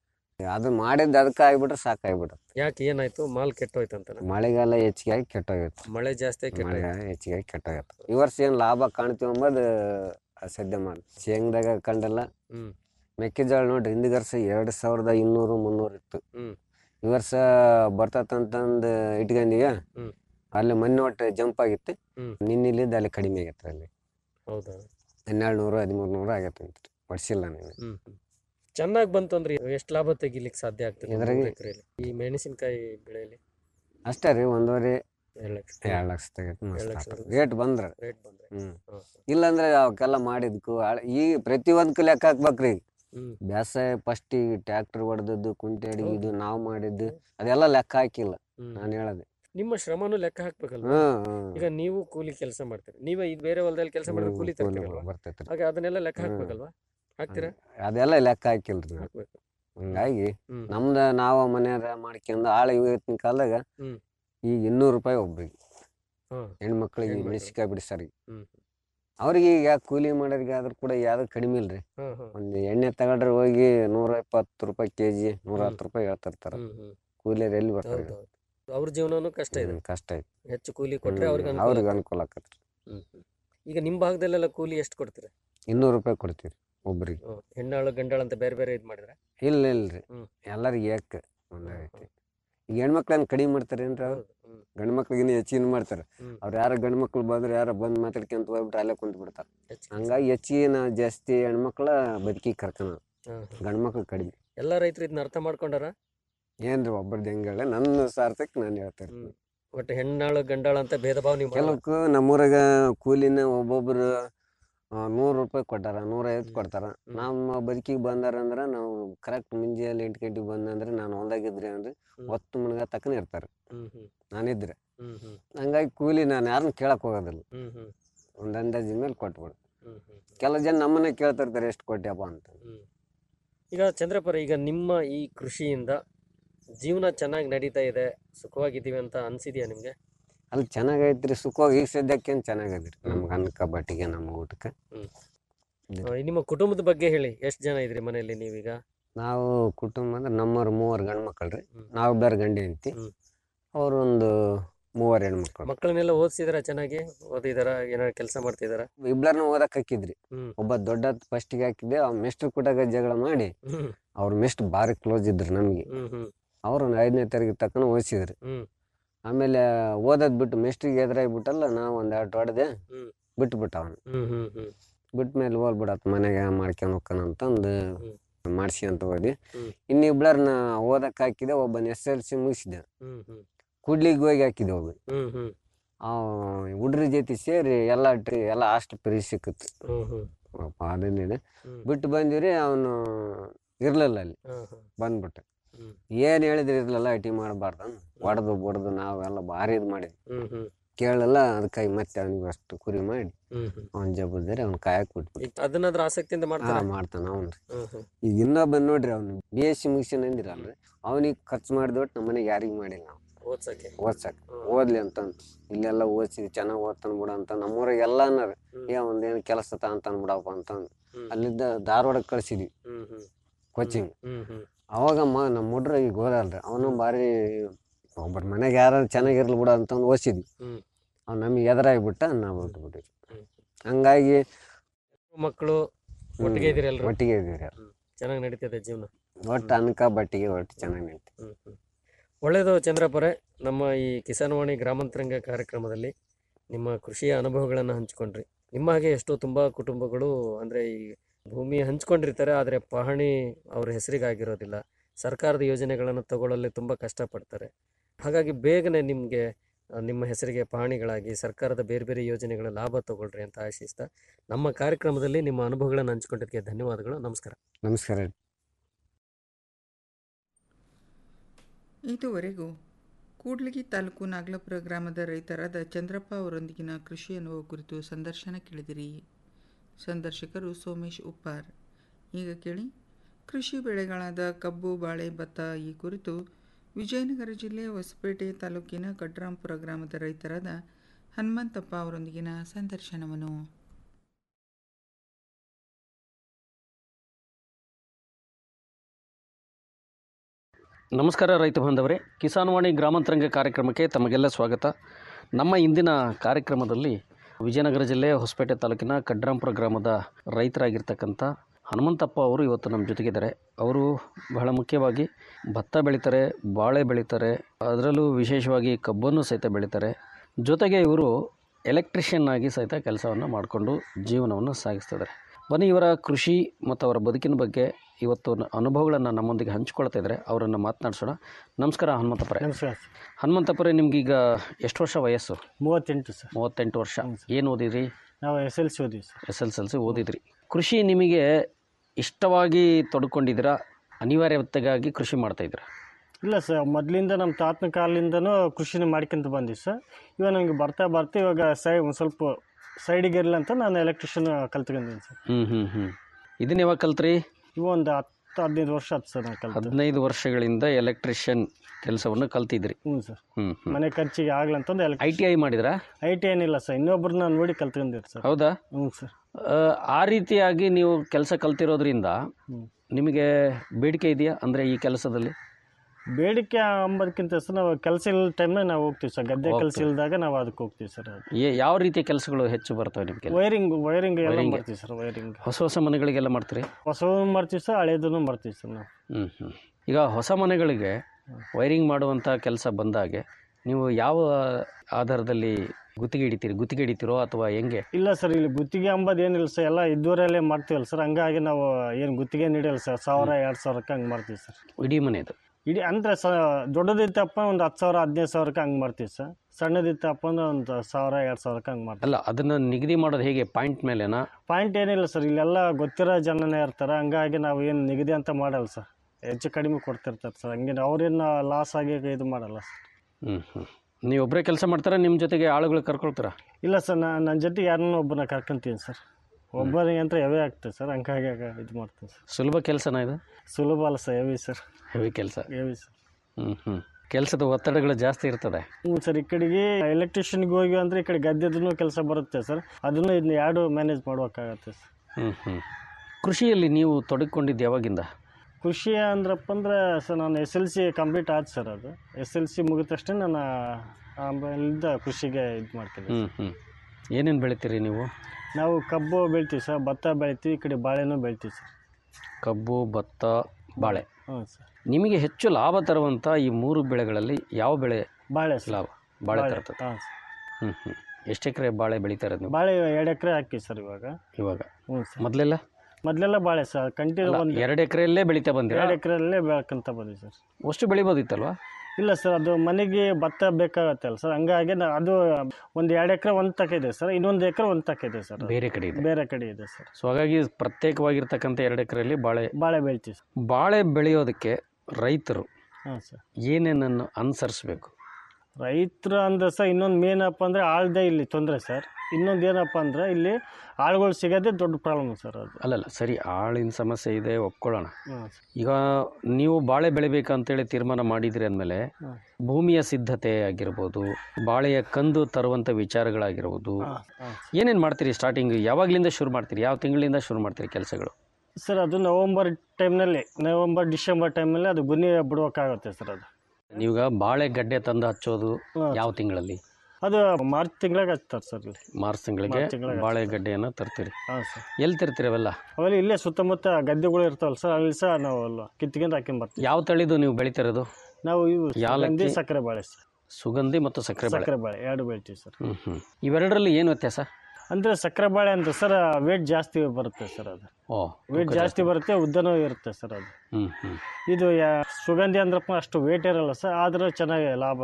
ಅದು ಮಾಡಿದ್ದು ಅದಕ್ಕೆ ಆಗ್ಬಿಟ್ರೆ ಸಾಕಾಗ್ಬಿಟ್ರೆ ಯಾಕೆ ಏನಾಯ್ತು ಮಾಲ್ ಕೆಟ್ಟೋಯ್ತು ಅಂತನ ಮಳೆಗಾಲ ಹೆಚ್ಚಿಗೆ ಆಗಿ ಕೆಟ್ಟೋಗೈತೆ ಮಳೆ ಜಾಸ್ತಿ ಆಗಿ ಕೆಟ್ಟ ಮಳೆ ಹೆಚ್ಚಿಗೆ ಆಗಿ ಕೆಟ್ಟೋಗೈತೆ ಈ ವರ್ಷ ಏನು ಲಾಭ ಕಾಣ್ತೀವಿ ಅಂಬೋದು ಸದ್ಯ ಮಾಡಿ ಶೇಂಗದಾಗ ಕಂಡಲ್ಲ ಹ್ಮ್ ಮೆಕ್ಕೆಜೋಳ ನೋಡ್ರಿ ಹಿಂದಿನ ವರ್ಷ ಎರಡು ಸಾವಿರದ ಇನ್ನೂರು ಮುನ್ನೂರು ಇತ್ತು ಹ್ಮ್. ಈ ವರ್ಷ ಬರ್ತತಂತಂದು ಇಟ್ಕೊಂಡಿವ ಹ್ಮ್. ಅಲ್ಲಿ ಮೊನ್ನೆ ಒಟ್ಟು ಜಂಪ್ ಆಗಿತ್ತು ಹ್ಮ್. ನಿನ್ನಿಲಿದ್ದು ಅಲ್ಲಿ ಕಡಿಮೆ ಆಗೈತೆ ಅಲ್ಲಿ ಹೌದಾ ಹನ್ನೆರಡು ನೂರು ಹದಿಮೂರು ನೂರು ಆಗೈತೆ ಅಂತ ಹೊಡ್ಸಿಲ್ಲ ನೀನು ಹ್ಮ್ ಹ್ಮ್ ಚೆನ್ನಾಗಿ ಬಂತು ಅಂದ್ರೆ ಎಷ್ಟು ಲಾಭ ತೆಗಿಲಿಕ್ಕೆ ಸಾಧ್ಯ ಆಗ್ತದೆ ಎದ್ರಾಗೆ? ಮೂರು ಎಕ್ರೆಯಲ್ಲಿ? ಈ ಮೆಣಸಿನಕಾಯಿ ಬೆಳೆಯಲ್ಲಿ ಅಷ್ಟೇ ರೀ ಒಂದೂವರೆ ಎರಡು ಲಕ್ಷ ಎರಡು ಲಕ್ಷ ತೆಗೈತೆ ಎರಡ್ ಲಕ್ಷ ರೇಟ್ ಬಂದ್ರೆ ರೇಟ್ ಬಂದ್ರೆ ಹ್ಮ್ ಹಾ. ಇಲ್ಲಾಂದ್ರೆ ಅವಕ್ಕೆಲ್ಲ ಮಾಡಿದ್ಕು ಆಳ್- ಈ ಪ್ರತಿಯೊಂದಕ್ಕೂ ಲೆಕ್ಕ ಹಾಕ್ಬೇಕ್ರಿ ಹ್ಮ್ ಬೇಸಾಯ ಫಸ್ಟಿಗೆ ಟ್ರ್ಯಾಕ್ಟರ್ ಹೊಡೆದದ್ದು ಕುಂಟೆ ಅಡಿಗೆ ಇದು ನಾವು ಮಾಡಿದ್ದು ಹ್ಮ್. ಅದೆಲ್ಲ ಲೆಕ್ಕ ಹಾಕಿಲ್ಲ ಹ್ಮ್ ನಾನು ಹೇಳದೆ ನಿಮ್ಮ ಶ್ರಮನು ಲೆಕ್ಕ ಹಾಕ್ಬೇಕಲ್ವಾ ಹ್ಮ್ ಹ್ಮ್. ಈಗ ನೀವು ಕೂಲಿ ಕೆಲಸ ಮಾಡ್ತೀರಿ ನೀವೇ ಇದು ಬೇರೆ ಹೊಲದಲ್ಲಿ ಕೆಲಸ ಮಾಡಿದ್ರೆ ಹ್ಮ್, ಕೂಲಿ ಕೂಲಿ ತರ್ತೀರಲ್ವಾ ಬರ್ತೈತ್ರಿ ಹಾಗೆ ಅದನ್ನೆಲ್ಲ ಲೆಕ್ಕ ಹ್ಮ್. ಹಾಕ್ಬೇಕಲ್ವಾ ಹಾಕ್ತೀರಾ ಅದೆಲ್ಲ ಲೆಕ್ಕ ಹಾಕಿಲ್ರಿ ನಾವು ಹಾಕ್ಬೇಕು ಹಂಗಾಗಿ ಹ್ಮ್ ನಮ್ದ ನಾವ ಮನ್ಯಾಗ ಮಾಡ್ಕೊಂಡ್ ಆಳ ಇವತ್ತಿನ ಕಾಲದಾಗ ಹ್ಮ್. ಈಗ ಇನ್ನೂರು ರೂಪಾಯಿ ಒಬ್ರಿಗೆ ಹಾ ಹೆಣ್ಮಕ್ಳಿಗೆ ಹೆಣ್ಮಕ್ಳು. ಮೆಣಸಿಕಾಯಿ ಬಿಡಿಸ್ತಾರಿಗೆ ಹ್ಮ್ ಅವ್ರಿಗೆ ಈಗ ಕೂಲಿ ಮಾಡೋರಿಗೆ ಆದ್ರೂ ಕೂಡ ಯಾವ್ದು ಕಡಿಮೆ ಇಲ್ರಿ ಹಾ ಹಾ ಒಂದ್ ಎಣ್ಣೆ ತಗೊಂಡ್ರೆ ಹೋಗಿ ನೂರ ಇಪ್ಪತ್ತು ರೂಪಾಯಿ ಕೆಜಿ ನೂರ ಹ್ಮ್. ಹತ್ತು ರೂಪಾಯಿ ಹೇಳ್ತಿರ್ತಾರ ಹ್ಮ್ ಹ್ಮ್ ಕೂಲಿಯರ್ ಎಲ್ಲಿ ಬರ್ತಾರೆ ಹೌದು ಹೌದು ಅವ್ರ ಜೀವನನೂ ಕಷ್ಟ ಇದೆ ಹ್ಮ್, ಕಷ್ಟ ಐತಿ ಹೆಚ್ಚು ಕೂಲಿ ಕೊಟ್ರೆ ಅವ್ರಿಗೆ ಹ್ಮ್, ಅನುಕೂಲ ಅವ್ರಿಗೆ ಆಗ್ತದೆ. ಅನುಕೂಲ ಆಕತ್ರಿ ಹ್ಮ್ ಹ್ಮ್. ಈಗ ನಿಮ್ ಭಾಗದಲ್ಲೆಲ್ಲ ಕೂಲಿ ಎಷ್ಟು ಕೊಡ್ತೀರಾ ಇನ್ನೂರು ರೂಪಾಯಿ ಕೊಡ್ತೀವಿ ಒಬ್ರಿಗೆ ಹ್ಮ್. ಹೆಣ್ಣಾಳು ಗಂಡಾಳು ಅಂತ ಬೇರೆ ಬೇರೆ ಇದ್ ಮಾಡಿದ್ರೆ ಇಲ್ಲ ಇಲ್ರಿ ಹ್ಮ್. ಎಲ್ಲರಿಗೆ ಏಕ ಒಂದಾಗೈತಿ ಈಗ ಹೆಣ್ಮಕ್ಳನ್ನ ಕಡಿಮೆ ಮಾಡ್ತಾರೇನ್ರಿ ಅವ್ರು ಹೌದು ಹ್ಮ್ ಗಂಡು ಮಕ್ಳಿಗಿನ್ನ ಹೆಚ್ಚಿನ ಮಾಡ್ತಾರೆ ಹ್ಮ್. ಅವ್ರು ಯಾರ ಗಂಡು ಮಕ್ಳು ಬಂದ್ರೆ ಯಾರ ಬಂದ್ ಮಾತಾಡ್ಕೊಂತ ಹೋಗ್ಬಿಟ್ರೆ ಅಲ್ಲೇ ಕುಂತ್ ಬಿಡ್ತಾರೆ ಹೆಚ್ಚು ಕೆಲ್ಸ. ಹಂಗಾಗಿ ಹೆಚ್ಚಿಗೆ ನಾ ಜಾಸ್ತಿ ಹೆಣ್ಮಕ್ಳ ಬದುಕಿ ಕರ್ಕೊಳ ಹಾ, ಹಾ. ಗಂಡು ಮಕ್ಳು ಕಡಿಮೆ ಎಲ್ಲಾ ರೈತರು ಇದನ್ನ ಅರ್ಥ ಮಾಡ್ಕೊಂಡಾರ ಏನ್ರಿ ಒಬ್ಬರದ್ದು ಹೆಂಗ ನನ್ನ ಸಾರ್ಥಕ್ ನಾನು ಹೇಳ್ತಾ ಹ್ಮ್. ಇರ್ತೀನಿ ಒಟ್ಟು ಹೆಣ್ಣಾಳು ಗಂಡಾಳು ಅಂತ ಭೇದ ಭಾವ ನೀವು ಮಾಡಲ್ಲ. ಕೆಲವಕ್ಕೂ ನಮ್ಮೂರಾಗ ಕೂಲಿನ ಒಬ್ಬೊಬ್ರು ಆ, ನೂರು ರೂಪಾಯಿ ಕೊಟ್ಟಾರ ನೂರೈವತ್ತು ಹ್ಮ್. ಕೊಡ್ತಾರ ಹ್ಮ್. ನಮ್ಮ ಬದುಕಿಗೆ ಬಂದಾರಂದ್ರ ನಾವು ಕರೆಕ್ಟ್ ಮುಂಜಾನೆ ಎಂಟು ಗಂಟೆಗೆ ಬಂದಂದ್ರೆ ನಾನು ಹೊಲ್ದಾಗಿದ್ರಿ ಅಂದ್ರೆ ಹ್ಮ್. ಹೊತ್ತು ಮನ್ಗ ತಕ್ಕನ ಇರ್ತಾರೆ ಹ್ಮ್ ಹ್ಮ್ ನಾನಿದ್ರೆ ಹ್ಮ್ ಹ್ಮ್ ಹಂಗಾಗಿ ಕೂಲಿ ನಾನು ಯಾರನ್ನ ಕೇಳಕ್ ಹೋಗೋದಿಲ್ಲ ಹ್ಮ್ ಹ್ಮ್ ಒಂದು ಅಂದಾಜಿನ ಮೇಲೆ ಕೊಟ್ಬಿಡು ಹ್ಮ್ ಹ್ಮ್ ಕೆಲವು ಜನ ನಮ್ಮನ್ನೇ ಕೇಳ್ತಿರ್ತಾರೆ ಎಷ್ಟು ಕೊಟ್ಟ್ಯಪ್ಪ ಅಂತ ಹ್ಮ್. ಈಗ ಚಂದ್ರಪುರ ಈಗ ನಿಮ್ಮ ಈ ಕೃಷಿಯಿಂದ ಜೀವನ ಚೆನ್ನಾಗಿ ನಡೀತಾ ಇದೆ ಸುಖವಾಗಿದ್ದೀವಿ ಅಂತ ಅನ್ಸಿದ್ಯಾ ನಿಮ್ಗೆ ಅಲ್ಲಿ ಚೆನ್ನಾಗೈತ್ರಿ ಸುಖವಾಗಿ ಈಗ ಸದ್ಯಕ್ಕೆ ಚೆನ್ನಾಗೈತ್ರಿ ನಮ್ಗೆ ಅನ್ನಕ್ಕೆ ಬಟ್ಟಿಗೆ ನಮ್ಮ ಊಟಕ್ಕೆ ಆ, ನಿಮ್ಮ ಕುಟುಂಬದ ಬಗ್ಗೆ ಹೇಳಿ ಎಷ್ಟು ಜನ ಇದ್ರಿ ಮನೆಯಲ್ಲಿ ನೀವೀಗ ನಾವು ಕುಟುಂಬ ಅಂದ್ರೆ ನಮ್ಮವ್ರು ಮೂವರು ಗಂಡು ಮಕ್ಕಳು ರೀ ಹ್ಮ್. ನಾವು ಬೇರೆ ಗಂಡಿ ಅಂತಿ ಹ್ಮ್. ಅವ್ರೊಂದು ಮೂವರು ಹೆಣ್ಮಕ್ಳು ಮಕ್ಕಳನ್ನೆಲ್ಲ ಓದಿಸಿದಾರ ಚೆನ್ನಾಗಿ ಓದಿದಾರ ಏನಾದ್ರು ಕೆಲಸ ಮಾಡ್ತಿದಾರ ಇಬ್ಳರ್ನ ಓದಕ್ ಹಾಕಿದ್ರಿ ಹ್ಮ್ ಒಬ್ಬ ದೊಡ್ಡ ಫಸ್ಟಿಗೆ ಹಾಕಿದ್ದೆ ಅವ್ನ ಮೆಸ್ಟ್ರು ಕೂಟಾಗ ಜಗಳ ಮಾಡಿ ಹ್ಮ್ ಅವ್ರ ಮೆಸ್ಟ್ ಭಾರಿ ಕ್ಲೋಸ್ ಇದ್ರು ನಮಗೆ ಹ್ಮ್ ಹ್ಮ್ ಅವ್ರು ಐದನೇ ತರಗತಿ ತಕ್ಕನ ಓದಿಸಿದ್ರು ಹ್ಮ್ ಆಮೇಲೆ ಓದೋದ್ ಬಿಟ್ಟು ಮೆಸ್ಟ್ರಿಗೆ ಎದುರಾಗ್ಬಿಟ್ಟಲ್ಲ ನಾವು ಒಂದ್ ಎರಡು ಹೊಡೆದೆ ಹ್ಮ್. ಬಿಟ್ಬಿಟ್ಟ ಅವನು ಹ್ಮ್ ಹ್ಮ್ ಹ್ಮ್ ಬಿಟ್ಟ ಮೇಲೆ ಹೋಗ್ಬಿಡತ್ ಮನೆಗೆ ಮಾಡ್ಕೊಂಡ್ ಹೋಗ್ಕನ ಅಂತಂದು ಮಾಡಿಸಿ ಅಂತ ಓದಿ ಹ್ಮ್. ಇನ್ನಿಬ್ಳರ್ನ ಓದಕ್ ಹಾಕಿದೆ ಒಬ್ಬನ ಎಸ್ ಎಲ್ ಸಿ ಮುಗಿಸಿದೆ ಹ್ಮ್ ಹ್ಮ್ ಕೂಡ್ಲಿಗೆ ಹೋಗಿ ಹಾಕಿದೆ ಒಬ್ಬ ಹ್ಮ್ ಹ್ಮ್ ಆ ಹುಡ್ರ ಜೊತೆ ಸೇರಿ ಎಲ್ಲ ಟ್ರಿ ಎಲ್ಲ ಅಷ್ಟು ಫ್ರೀ ಸಿಕ್ಕಿತ್ತು ಹ್ಮ್ ಹ್ಮ್ ಪಾಪ ಅದನ್ನಿದೆ ಹ್ಮ್ ಬಿಟ್ಟು ಬಂದಿವ್ರಿ ಅವನು ಇರ್ಲಿಲ್ಲ ಅಲ್ಲಿ ಹ್ಮ್ ಹ್ಮ್ ಬಂದ್ಬಿಟ್ಟು ಹ್ಮ್. ಏನ್ ಹೇಳಿದ್ರೆ ಇರ್ಲಿಲ್ಲ ಐಟಿ ಮಾಡಬಾರ್ದು ಹೊಡೆದು ಬಡ್ದು ನಾವೆಲ್ಲ ಭಾರಿ ಇದು ಮಾಡಿದ್ವಿ ಹ್ಮ್ ಹ್ಮ್ ಕೇಳಲ್ಲ ಅದಕ್ಕಾಗಿ ಮತ್ತೆ ಅವನಿಗೆ ಅಷ್ಟು ಕುರಿ ಮಾಡಿ ಹ್ಮ್ ಹ್ಮ್ ಅವ್ನ ಜಬ್ಬದ್ದಾರೆ ಅವ್ನ ಕಾಯಕ್ ಬಿಟ್ಬಿಟ್ಟು ಈಗ ಅದನ್ನಾದ್ರ ಆಸಕ್ತಿಯಿಂದ ಹಾ ಮಾಡ್ತಾರ ಮಾಡ್ತಾನ ಅವ್ನು ಹ್ಮ್ ಹ್ಮ್ ಈಗ ಇನ್ನೊಬ್ಬ ನೋಡ್ರಿ ಅವ್ನು ಬಿ ಎಸ್ ಸಿ ಮುಗಿಸ್ಯಾನ ಅಂದಿರಲ್ರಿ ಅವನಿಗೆ ಖರ್ಚು ಮಾಡಿದೊಟ್ಟು ನಮ್ಮ ಮನೆಗೆ ಯಾರಿಗೂ ಮಾಡಿಲ್ಲ ನಾವು ಓದ್ಸಕ್ಕೆ ಓದ್ಸಕ್ ಹ್ಮ್. ಓದ್ಲಿ ಅಂತ ಇಲ್ಲೆಲ್ಲ ಓದ್ಸಿ ಚೆನ್ನಾಗಿ ಓದ್ತಾನ ಬಿಡ ಅಂತ ನಮ್ಮೂರಾಗ ಎಲ್ಲ ಅನ್ನೋರು ಹ್ಮ್. ಏ ಒಂದೇನು ಕೆಲಸ ತ ಅಂತಾನ ಬಿಡಪ್ಪ ಅಂತ ಹ್ಮ್. ಅಲ್ಲಿದ್ದ ಧಾರವಾಡಕ್ಕೆ ಕಳ್ಸಿದ್ವಿ ಹ್ಮ್ ಹ್ಮ್ ಕೋಚಿಂಗ್ ಹ್ಮ್ ಹ್ಮ್ ಅವಾಗ ಮ ನಮ್ಮ ಹುಡ್ರ ಈಗ ಓದಲ್ರಿ ಅವನು ಭಾರಿ ಒಬ್ಬರ ಮನೆಗೆ ಯಾರು ಚೆನ್ನಾಗಿರ್ಲಿ ಬಿಡ ಅಂತಂದು ಓದಿಸಿದ್ವಿ ಹ್ಮ್. ಅವ್ನು ನಮಗೆ ಎದುರಾಗಿಬಿಟ್ಟ ನಾವು ಬಿಟ್ಬಿಟ್ವಿ ಹ್ಮ್. ಹಂಗಾಗಿ ಮಕ್ಕಳು ಒಟ್ಟಿಗೆ ಇದೀರಿ ಎಲ್ರು ಒಟ್ಟಿಗೆ ಇದೀವಿ ಚೆನ್ನಾಗಿ ನಡೀತದೆ ಜೀವನ ಒಟ್ಟು ಅನ್ಕ ಬಟ್ಟಿಗೆ ಒಟ್ಟು ಚೆನ್ನಾಗಿ ನಿಂತು ಹ್ಮ್ ಹ್ಮ್ ಒಳ್ಳೆಯದು ಚಂದ್ರಪ್ಪರೇ ನಮ್ಮ ಈ ಕಿಸಾನ್ವಾಣಿ ಗ್ರಾಮಾಂತರಂಗ ಕಾರ್ಯಕ್ರಮದಲ್ಲಿ ನಿಮ್ಮ ಕೃಷಿಯ ಅನುಭವಗಳನ್ನು ಹಂಚಿಕೊಂಡ್ರಿ ನಿಮ್ಮ ಹಾಗೆ ಎಷ್ಟೋ ತುಂಬ ಕುಟುಂಬಗಳು ಅಂದರೆ ಈ ಭೂಮಿ ಹಂಚ್ಕೊಂಡಿರ್ತಾರೆ ಆದರೆ ಪಹಣಿ ಅವ್ರ ಹೆಸರಿಗಾಗಿರೋದಿಲ್ಲ ಸರ್ಕಾರದ ಯೋಜನೆಗಳನ್ನು ತಗೊಳ್ಳಲು ತುಂಬ ಕಷ್ಟಪಡ್ತಾರೆ ಹಾಗಾಗಿ ಬೇಗನೆ ನಿಮಗೆ ನಿಮ್ಮ ಹೆಸರಿಗೆ ಪಹಣಿಗಳಾಗಿ ಸರ್ಕಾರದ ಬೇರೆ ಬೇರೆ ಯೋಜನೆಗಳ ಲಾಭ ತಗೊಳ್ರಿ ಅಂತ ಆಶಿಸ್ತಾ ನಮ್ಮ ಕಾರ್ಯಕ್ರಮದಲ್ಲಿ ನಿಮ್ಮ ಅನುಭವಗಳನ್ನು ಹಂಚಿಕೊಂಡಿದ್ದಕ್ಕೆ ಧನ್ಯವಾದಗಳು ನಮಸ್ಕಾರ ನಮಸ್ಕಾರ ಇದುವರೆಗೂ ಕೂಡ್ಲಿಗಿ ತಾಲೂಕು ನಾಗಲಾಪುರ ಗ್ರಾಮದ ರೈತರಾದ ಚಂದ್ರಪ್ಪ ಅವರೊಂದಿಗಿನ ಕೃಷಿ ಅನುಭವ ಕುರಿತು ಸಂದರ್ಶನ ಕೇಳಿದಿರಿ ಸಂದರ್ಶಕರು ಸೋಮೇಶ್ ಉಪ್ಪಾರ್ ಈಗ ಕೇಳಿ ಕೃಷಿ ಬೆಳೆಗಳಾದ ಕಬ್ಬು ಬಾಳೆ ಭತ್ತ ಈ ಕುರಿತು ವಿಜಯನಗರ ಜಿಲ್ಲೆ ಹೊಸಪೇಟೆ ತಾಲೂಕಿನ ಕಡ್ರಾಂಪುರ ಗ್ರಾಮದ ರೈತರಾದ ಹನುಮಂತಪ್ಪ ಅವರೊಂದಿಗಿನ ಸಂದರ್ಶನವನ್ನು ನಮಸ್ಕಾರ ರೈತ ಬಾಂಧವರೇ ಕಿಸಾನ್ವಾಣಿ ಗ್ರಾಮಾಂತರಂಗ ಕಾರ್ಯಕ್ರಮಕ್ಕೆ ತಮಗೆಲ್ಲ ಸ್ವಾಗತ ನಮ್ಮ ಇಂದಿನ ಕಾರ್ಯಕ್ರಮದಲ್ಲಿ ವಿಜಯನಗರ ಜಿಲ್ಲೆ ಹೊಸಪೇಟೆ ತಾಲೂಕಿನ ಕಡ್ರಾಂಪುರ ಗ್ರಾಮದ ರೈತರಾಗಿರ್ತಕ್ಕಂಥ ಹನುಮಂತಪ್ಪ ಅವರು ಇವತ್ತು ನಮ್ಮ ಜೊತೆಗಿದ್ದಾರೆ ಅವರು ಬಹಳ ಮುಖ್ಯವಾಗಿ ಭತ್ತ ಬೆಳೀತಾರೆ ಬಾಳೆ ಬೆಳೀತಾರೆ ಅದರಲ್ಲೂ ವಿಶೇಷವಾಗಿ ಕಬ್ಬನ್ನು ಸಹಿತ ಬೆಳೀತಾರೆ ಜೊತೆಗೆ ಇವರು ಎಲೆಕ್ಟ್ರಿಷಿಯನ್ ಆಗಿ ಸಹಿತ ಕೆಲಸವನ್ನು ಮಾಡಿಕೊಂಡು ಜೀವನವನ್ನು ಸಾಗಿಸ್ತಿದ್ದಾರೆ ಬನ್ನಿ ಇವರ ಕೃಷಿ ಮತ್ತು ಅವರ ಬದುಕಿನ ಬಗ್ಗೆ ಇವತ್ತು ನ- ಅನುಭವಗಳನ್ನು ನಮ್ಮೊಂದಿಗೆ ಹಂಚ್ಕೊಳ್ತಾ ಇದ್ದಾರೆ ಅವರನ್ನು ಮಾತನಾಡಿಸೋಣ ನಮಸ್ಕಾರ ಹನುಮಂತಪ್ಪರೇ ನಮಸ್ಕಾರ ಸರ್ ಹನುಮಂತಪ್ಪರೇ ನಿಮ್ಗೀಗ ಎಷ್ಟು ವರ್ಷ ವಯಸ್ಸು ಮೂವತ್ತೆಂಟು ಸರ್ ಮೂವತ್ತೆಂಟು ವರ್ಷ ಹ್ಞೂ ಸರ್. ಏನು ಓದಿದ್ರಿ ನಾವು ಎಸ್ ಎಲ್ ಸಿ ಓದಿವಿ sir S L L C ಓದಿದ್ರಿ ಕೃಷಿ ನಿಮಗೆ ಇಷ್ಟವಾಗಿ ತೊಡ್ಕೊಂಡಿದ್ದೀರಾ ಅನಿವಾರ್ಯತೆಗಾಗಿ ಕೃಷಿ ಮಾಡ್ತಾಯಿದ್ದೀರಾ ಇಲ್ಲ ಸರ್ ಮೊದಲಿಂದ ನಮ್ಮ ತಾತನ ಕಾಲಿಂದನೂ ಕೃಷಿನ ಮಾಡ್ಕೊಂತ ಬಂದಿವಿ ಸರ್ ಇವಾಗ ನನಗೆ ಬರ್ತಾ ಬರ್ತಾ ಇವಾಗ ಸೈ ಒಂದು ಸ್ವಲ್ಪ ಸೈಡಿಗೆ ಇರಲಿ ಅಂತ ನಾನು ಎಲೆಕ್ಟ್ರಿಷಿಯನ್ ಕಲ್ತ್ಕೊಂಡಿದ್ದೀನಿ ಸರ್ ಹ್ಞೂ ಹ್ಞೂ ಹ್ಞೂ ಇದನ್ನ ಯಾವಾಗ ಕಲ್ತ್ರಿ ಇವು ಒಂದು ಹತ್ತು ಹದಿನೈದು ವರ್ಷ ಆಯ್ತು ಸರ್ ನಾನು ಕಲ್ತು ಹದಿನೈದು ವರ್ಷಗಳಿಂದ ಎಲೆಕ್ಟ್ರಿಷಿಯನ್ ಕೆಲಸವನ್ನು ಕಲ್ತಿದ್ರಿ ಹ್ಞೂ ಸರ್ ಹ್ಞೂ ಹ್ಞೂ ಮನೆ ಖರ್ಚಿಗೆ ಆಗ್ಲಂತಂದು ಎಲೆಕ್ಟ್ ಐ ಟಿ ಐ ಮಾಡಿದ್ರಾ ಐ ಟಿ ಏನಿಲ್ಲ ಸರ್ ಇನ್ನೊಬ್ರನ್ನ ನೋಡಿ ಕಲ್ತ್ಕೊಂಡಿರಿ ಸರ್ ಹೌದಾ ಹ್ಞೂ ಸರ್ ಆ, ಆ ರೀತಿಯಾಗಿ ನೀವು ಕೆಲಸ ಕಲ್ತಿರೋದ್ರಿಂದ ಹ್ಞೂ ನಿಮಗೆ ಬೇಡಿಕೆ ಇದೆಯಾ ಅಂದರೆ ಈ ಕೆಲಸದಲ್ಲಿ ಬೇಡಿಕೆ ಅಂಬೋದಕ್ಕಿಂತ ಸರ್ ನಾವು ಕೆಲಸ ಇಲ್ಲದ ಟೈಮ್ನಾಗ ನಾವು ಹೋಗ್ತೀವಿ ಸರ್ ಗದ್ದೆ ಕೆಲಸ ಹೋಗ್ತೀವಿ. ಇಲ್ದಾಗ ನಾವು ಅದಕ್ಕೆ ಹೋಗ್ತೀವಿ ಸರ್ ಏ- ಯಾವ ರೀತಿಯ ಕೆಲಸಗಳು ಹೆಚ್ಚು ಬರ್ತವೆ ನಿಮಗೆ ವೈರಿಂಗ್ ವೈರಿಂಗ್ ಎಲ್ಲ Wiring. ಮಾಡ್ತೀವಿ ಸರ್ ವೈರಿಂಗ್ ಹೊಸ ಹೊಸ ಮನೆಗಳಿಗೆಲ್ಲ ಮಾಡ್ತೀರಿ ಹೊಸವು ಮಾಡ್ತೀವಿ ಸರ್ ಹಳೇದನ್ನು ಮಾಡ್ತೀವಿ ಸರ್ ನಾವು ಹ್ಞೂ ಹ್ಞೂ ಈಗ ಹೊಸ ಮನೆಗಳಿಗೆ ವೈರಿಂಗ್ ಮಾಡುವಂಥ ಕೆಲಸ ಬಂದಾಗೆ ನೀವು ಯಾವ ಆಧಾರದಲ್ಲಿ ಗುತ್ತಿಗೆ ಹಿಡಿತೀರಿ ಗುತ್ತಿಗೆ ಹಿಡಿತೀರೋ ಅಥವಾ ಹೆಂಗೆ ಇಲ್ಲ ಸರ್ ಇಲ್ಲಿ ಗುತ್ತಿಗೆ ಅಂಬೋದು ಏನಿಲ್ಲ ಸರ್ ಎಲ್ಲ ಇದ್ದೂರಲ್ಲೇ ಮಾಡ್ತೀವಲ್ಲ ಸರ್ ಹಂಗಾಗಿ ನಾವು ಏನು ಗುತ್ತಿಗೆ ನೀಡಿಲ್ಲ ಸರ್ ಸಾವಿರ ಎರಡು ಸಾವಿರಕ್ಕೆ ಹಂಗೆ ಮಾಡ್ತೀವಿ ಸರ್ ಇಡೀ ಮನೆದು ಇಡೀ ಅಂದರೆ ಸ ದೊಡ್ಡದಿತ್ತಪ್ಪ ಒಂದು ಹತ್ತು ಸಾವಿರ ಹದಿನೈದು ಸಾವಿರಕ್ಕೆ ಹಂಗೆ ಮಾಡ್ತೀವಿ ಸರ್ ಸಣ್ಣದಿತ್ತಪ್ಪ ಅಂದ್ರೆ ಒಂದು ಸಾವಿರ ಎರಡು ಸಾವಿರಕ್ಕೆ ಹಂಗೆ ಮಾಡ್ತೀವಿ ಅಲ್ಲ ಅದನ್ನು ನಿಗದಿ ಮಾಡೋದು ಹೇಗೆ ಪಾಯಿಂಟ್ ಮೇಲೆನಾ ಪಾಯಿಂಟ್ ಏನಿಲ್ಲ ಸರ್ ಇಲ್ಲೆಲ್ಲ ಗೊತ್ತಿರೋ ಜನನೇ ಇರ್ತಾರೆ ಹಂಗಾಗಿ ನಾವು ಏನು ನಿಗದಿ ಅಂತ ಮಾಡಲ್ಲ ಸರ್ ಹೆಚ್ಚು ಕಡಿಮೆ ಕೊಡ್ತಿರ್ತಾರೆ ಸರ್ ಹಂಗೆ ಅವ್ರೇನು ಲಾಸ್ ಆಗಿ ಇದು ಮಾಡಲ್ಲ ಸರ್ ಹ್ಞೂ ಹ್ಞೂ ನೀವು ಒಬ್ಬರೇ ಕೆಲಸ ಮಾಡ್ತಾರಾ ನಿಮ್ಮ ಜೊತೆಗೆ ಆಳುಗಳು ಕರ್ಕೊಳ್ತಾರಾ ಇಲ್ಲ ಸರ್ ನಾ ನನ್ನ ಜೊತೆಗೆ ಯಾರನ್ನೂ ಒಬ್ಬರನ್ನ ಕರ್ಕೊಂತೀನಿ ಸರ್ ಒಬ್ಬರಿಗೆ ಅಂತ ಹೆವಿ ಆಗ್ತದೆ ಸರ್ ಹಂಗಾಗಿ ಇದು ಮಾಡ್ತೀನಿ ಸರ್ ಸುಲಭ ಕೆಲಸನ ಇದು ಸುಲಭ ಅಲ್ಲ ಸರ್ ಹೆವಿ ಸರ್ ಹೆವಿ ಕೆಲಸ ಹೆವಿ ಸರ್ ಹ್ಞೂ ಹ್ಞೂ ಕೆಲಸದ ಒತ್ತಡಗಳು ಜಾಸ್ತಿ ಇರ್ತದೆ ಹ್ಞೂ ಸರ್ ಈ ಕಡೆಗೆ ಎಲೆಕ್ಟ್ರಿಷಿಯನ್ಗೆ ಹೋಗಿ ಅಂದರೆ ಈ ಕಡೆ ಗದ್ದೆದೂ ಕೆಲಸ ಬರುತ್ತೆ ಸರ್ ಅದನ್ನು ಇದನ್ನ ಎರಡು ಮ್ಯಾನೇಜ್ ಮಾಡ್ಬೇಕಾಗತ್ತೆ ಸರ್ ಹ್ಞೂ ಹ್ಞೂ ಕೃಷಿಯಲ್ಲಿ ನೀವು ತೊಡಗಿಕೊಂಡಿದ್ದು ಯಾವಾಗಿಂದ ಕೃಷಿ ಅಂದ್ರಪ್ಪ ಅಂದ್ರೆ ಸರ್ ನಾನು ಎಸ್ ಎಲ್ ಸಿ ಕಂಪ್ಲೀಟ್ ಆಯ್ತು ಸರ್ ಅದು ಎಸ್ ಎಲ್ ಸಿ ಮುಗಿದ ತಕ್ಷಣ ನಾನು ಆಮೇಲಿಂದ ಕೃಷಿಗೆ ಇದು ಮಾಡ್ತೀವಿ ಹ್ಞೂ ಹ್ಞೂ ಏನೇನು ಬೆಳಿತೀರಿ ನೀವು ನಾವು ಕಬ್ಬು ಬೆಳಿತೀವಿ ಸರ್ ಭತ್ತ ಬೆಳಿತೀವಿ ಈ ಕಡೆ ಬಾಳೆನೂ ಬೆಳಿತೀವಿ ಸರ್ ಕಬ್ಬು ಭತ್ತ ಬಾಳೆ ಹ್ಞೂ ಸರ್ ನಿಮಗೆ ಹೆಚ್ಚು ಲಾಭ ತರುವಂಥ ಈ ಮೂರು ಬೆಳೆಗಳಲ್ಲಿ ಯಾವ ಬೆಳೆ ಬಾಳೆ ಸರ್ ಲಾಭ ಬಾಳೆ ತರ್ತದೆ ಹಾಂ ಸರ್ ಹ್ಞೂ ಹ್ಞೂ ಎಷ್ಟು ಎಕರೆ ಬಾಳೆ ಬೆಳೀತಾ ಇರೋದು ನೀವು ಬಾಳೆ ಎರಡು ಎಕರೆ ಹಾಕಿವಿ ಸರ್ ಇವಾಗ ಇವಾಗ ಹ್ಞೂ ಸರ್ ಮೊದಲೆಲ್ಲ ಮೊದಲೆಲ್ಲ ಬಾಳೆ ಸರ್ ಕಂಟಿನ್ಯೂ ಒಂದು ಎರಡು ಎಕರೆಯಲ್ಲೇ ಬೆಳೀತಾ ಬಂದಿರಾ ಎರಡು ಎಕರೆಯಲ್ಲೇ ಬೆಳ್ಕೊಂತ ಬಂದ್ವಿ ಸರ್ ಅಷ್ಟು ಬೆಳಿಬೋದಿತ್ತಲ್ವಾ ಇಲ್ಲ ಸರ್ ಅದು ಮನೆಗೆ ಭತ್ತ ಬೇಕಾಗತ್ತಲ್ಲ ಸರ್ ಹಂಗಾಗಿ ನಾ ಅದು ಒಂದು ಎರಡು ಎಕರೆ ಒಂದು ತಕ ಇದೆ ಸರ್ ಇನ್ನೊಂದು ಎಕರೆ ಒಂದು ತಕ ಇದೆ ಸರ್ ಅದು. ಬೇರೆ ಕಡೆ ಇದೆ ಬೇರೆ ಕಡೆ ಇದೆ ಸರ್ ಸೊ ಹಾಗಾಗಿ ಪ್ರತ್ಯೇಕವಾಗಿರ್ತಕ್ಕಂಥ ಎರಡು ಎಕರೆಯಲ್ಲಿ ಬಾಳೆ ಬಾಳೆ ಬೆಳಿತೀವಿ ಸರ್ ಬಾಳೆ ಬೆಳೆಯೋದಕ್ಕೆ ರೈತರು ಹಾಂ ಸರ್ ಏನೇನನ್ನು ಅನುಸರಿಸಬೇಕು ರೈತರು ಅಂದ್ರೆ ಸರ್ ಇನ್ನೊಂದು ಮೇನ್ ಅಪ್ಪ ಅಂದರೆ ಆಳ್ದೇ ಇಲ್ಲಿ ತೊಂದರೆ ಸರ್ ಇನ್ನೊಂದು ಏನಪ್ಪ ಅಂದರೆ ಇಲ್ಲಿ ಆಳುಗಳು ಸಿಗೋದೇ ದೊಡ್ಡ ಪ್ರಾಬ್ಲಮ್ ಸರ್ ಅದು ಅಲ್ಲಲ್ಲ ಸರಿ ಆಳಿನ ಸಮಸ್ಯೆ ಇದೆ ಒಪ್ಕೊಳ್ಳೋಣ ಹಾಂ ಸರ್ ಈಗ ನೀವು ಬಾಳೆ ಬೆಳಿಬೇಕಂತೇಳಿ ತೀರ್ಮಾನ ಮಾಡಿದ್ರಿ ಅಂದಮೇಲೆ ಹಾಂ ಭೂಮಿಯ ಸಿದ್ಧತೆ ಆಗಿರ್ಬೋದು ಬಾಳೆಯ ಕಂದು ತರುವಂಥ ವಿಚಾರಗಳಾಗಿರ್ಬೋದು ಹಾಂ ಹಾಂ ಏನೇನು ಮಾಡ್ತೀರಿ ಸ್ಟಾರ್ಟಿಂಗ್ ಯಾವಾಗಲಿಂದ ಶುರು ಮಾಡ್ತೀರಿ ಯಾವ ತಿಂಗಳಿಂದ ಶುರು ಮಾಡ್ತೀರಿ ಕೆಲಸಗಳು ಸರ್ ಅದು ನವಂಬರ್ ಟೈಮ್ನಲ್ಲಿ ನವಂಬರ್ ಡಿಸೆಂಬರ್ ಟೈಮಲ್ಲಿ ಅದು ಗುನ್ನಿ ಬಿಡ್ಬೇಕಾಗುತ್ತೆ ಸರ್ ಅದು ನೀವೀಗ ಬಾಳೆ ಗಡ್ಡೆ ತಂದು ಹಚ್ಚೋದು ಹಾಂ. ಯಾವ ತಿಂಗಳಲ್ಲಿ ಅದು ಮಾರ್ಚ್ ತಿಂಗಳಾಗ ಹಚ್ತಾರೆ ಸರ್ ಇಲ್ಲಿ ಮಾರ್ಚ್ ತಿಂಗಳಿಗೆ ಮಾರ್ಚ್ ತಿಂಗಳಿಗೆ ಬಾಳೆ ಗಡ್ಡೆಯನ್ನು ತರ್ತೀರಿ ಹಾಂ ಸರ್ ಎಲ್ಲಿ ತರ್ತೀರಿ ಅವೆಲ್ಲ ಆಮೇಲೆ ಇಲ್ಲೇ ಸುತ್ತಮುತ್ತ ಗದ್ದೆಗಳು ಇರ್ತಾವಲ್ಲ ಸರ್ ಅಲ್ಲಿ ಸಹ ನಾವು ಅಲ್ಲ ಕಿತ್ಕೊಂಡು ಹಾಕೊಂಡ್ ಬರ್ತೀವಿ ಯಾವ ತಳಿದು ನೀವು ಬೆಳಿತಿರೋದು ನಾವು ಇವು ಯಾಲಕ್ಕಿ? ಸುಗಂಧಿ ಸಕ್ಕರೆ ಬಾಳೆ ಸರ್ ಸುಗಂಧಿ ಮತ್ತು ಸಕ್ಕರೆ ಬಾಳೆ ಸಕ್ಕರೆ ಬಾಳೆ ಎರಡು ಬೆಳಿತೀವಿ ಸರ್ ಹ್ಞೂ ಹ್ಞೂ ಇವೆರಡರಲ್ಲಿ ಏನು ವ್ಯತ್ಯಾಸ ಅಂದರೆ ಸಕ್ಕರೆ ಬಾಳೆ ಅಂತ ಸರ್ ವೇಟ್ ಜಾಸ್ತಿ ಬರುತ್ತೆ ಸರ್ ಅದು ಓ ವೇಟ್ ಜಾಸ್ತಿ ಬರುತ್ತೆ ಉದ್ದನೂ ಇರುತ್ತೆ ಸರ್ ಅದು ಹ್ಞೂ ಹ್ಞೂ ಇದು ಯಾ- ಸುಗಂಧಿ ಅಂದ್ರಪ್ಪ ಅಷ್ಟು ವೇಟ್ ಇರಲ್ಲ ಸರ್ ಆದರೂ ಚೆನ್ನಾಗಿ ಲಾಭ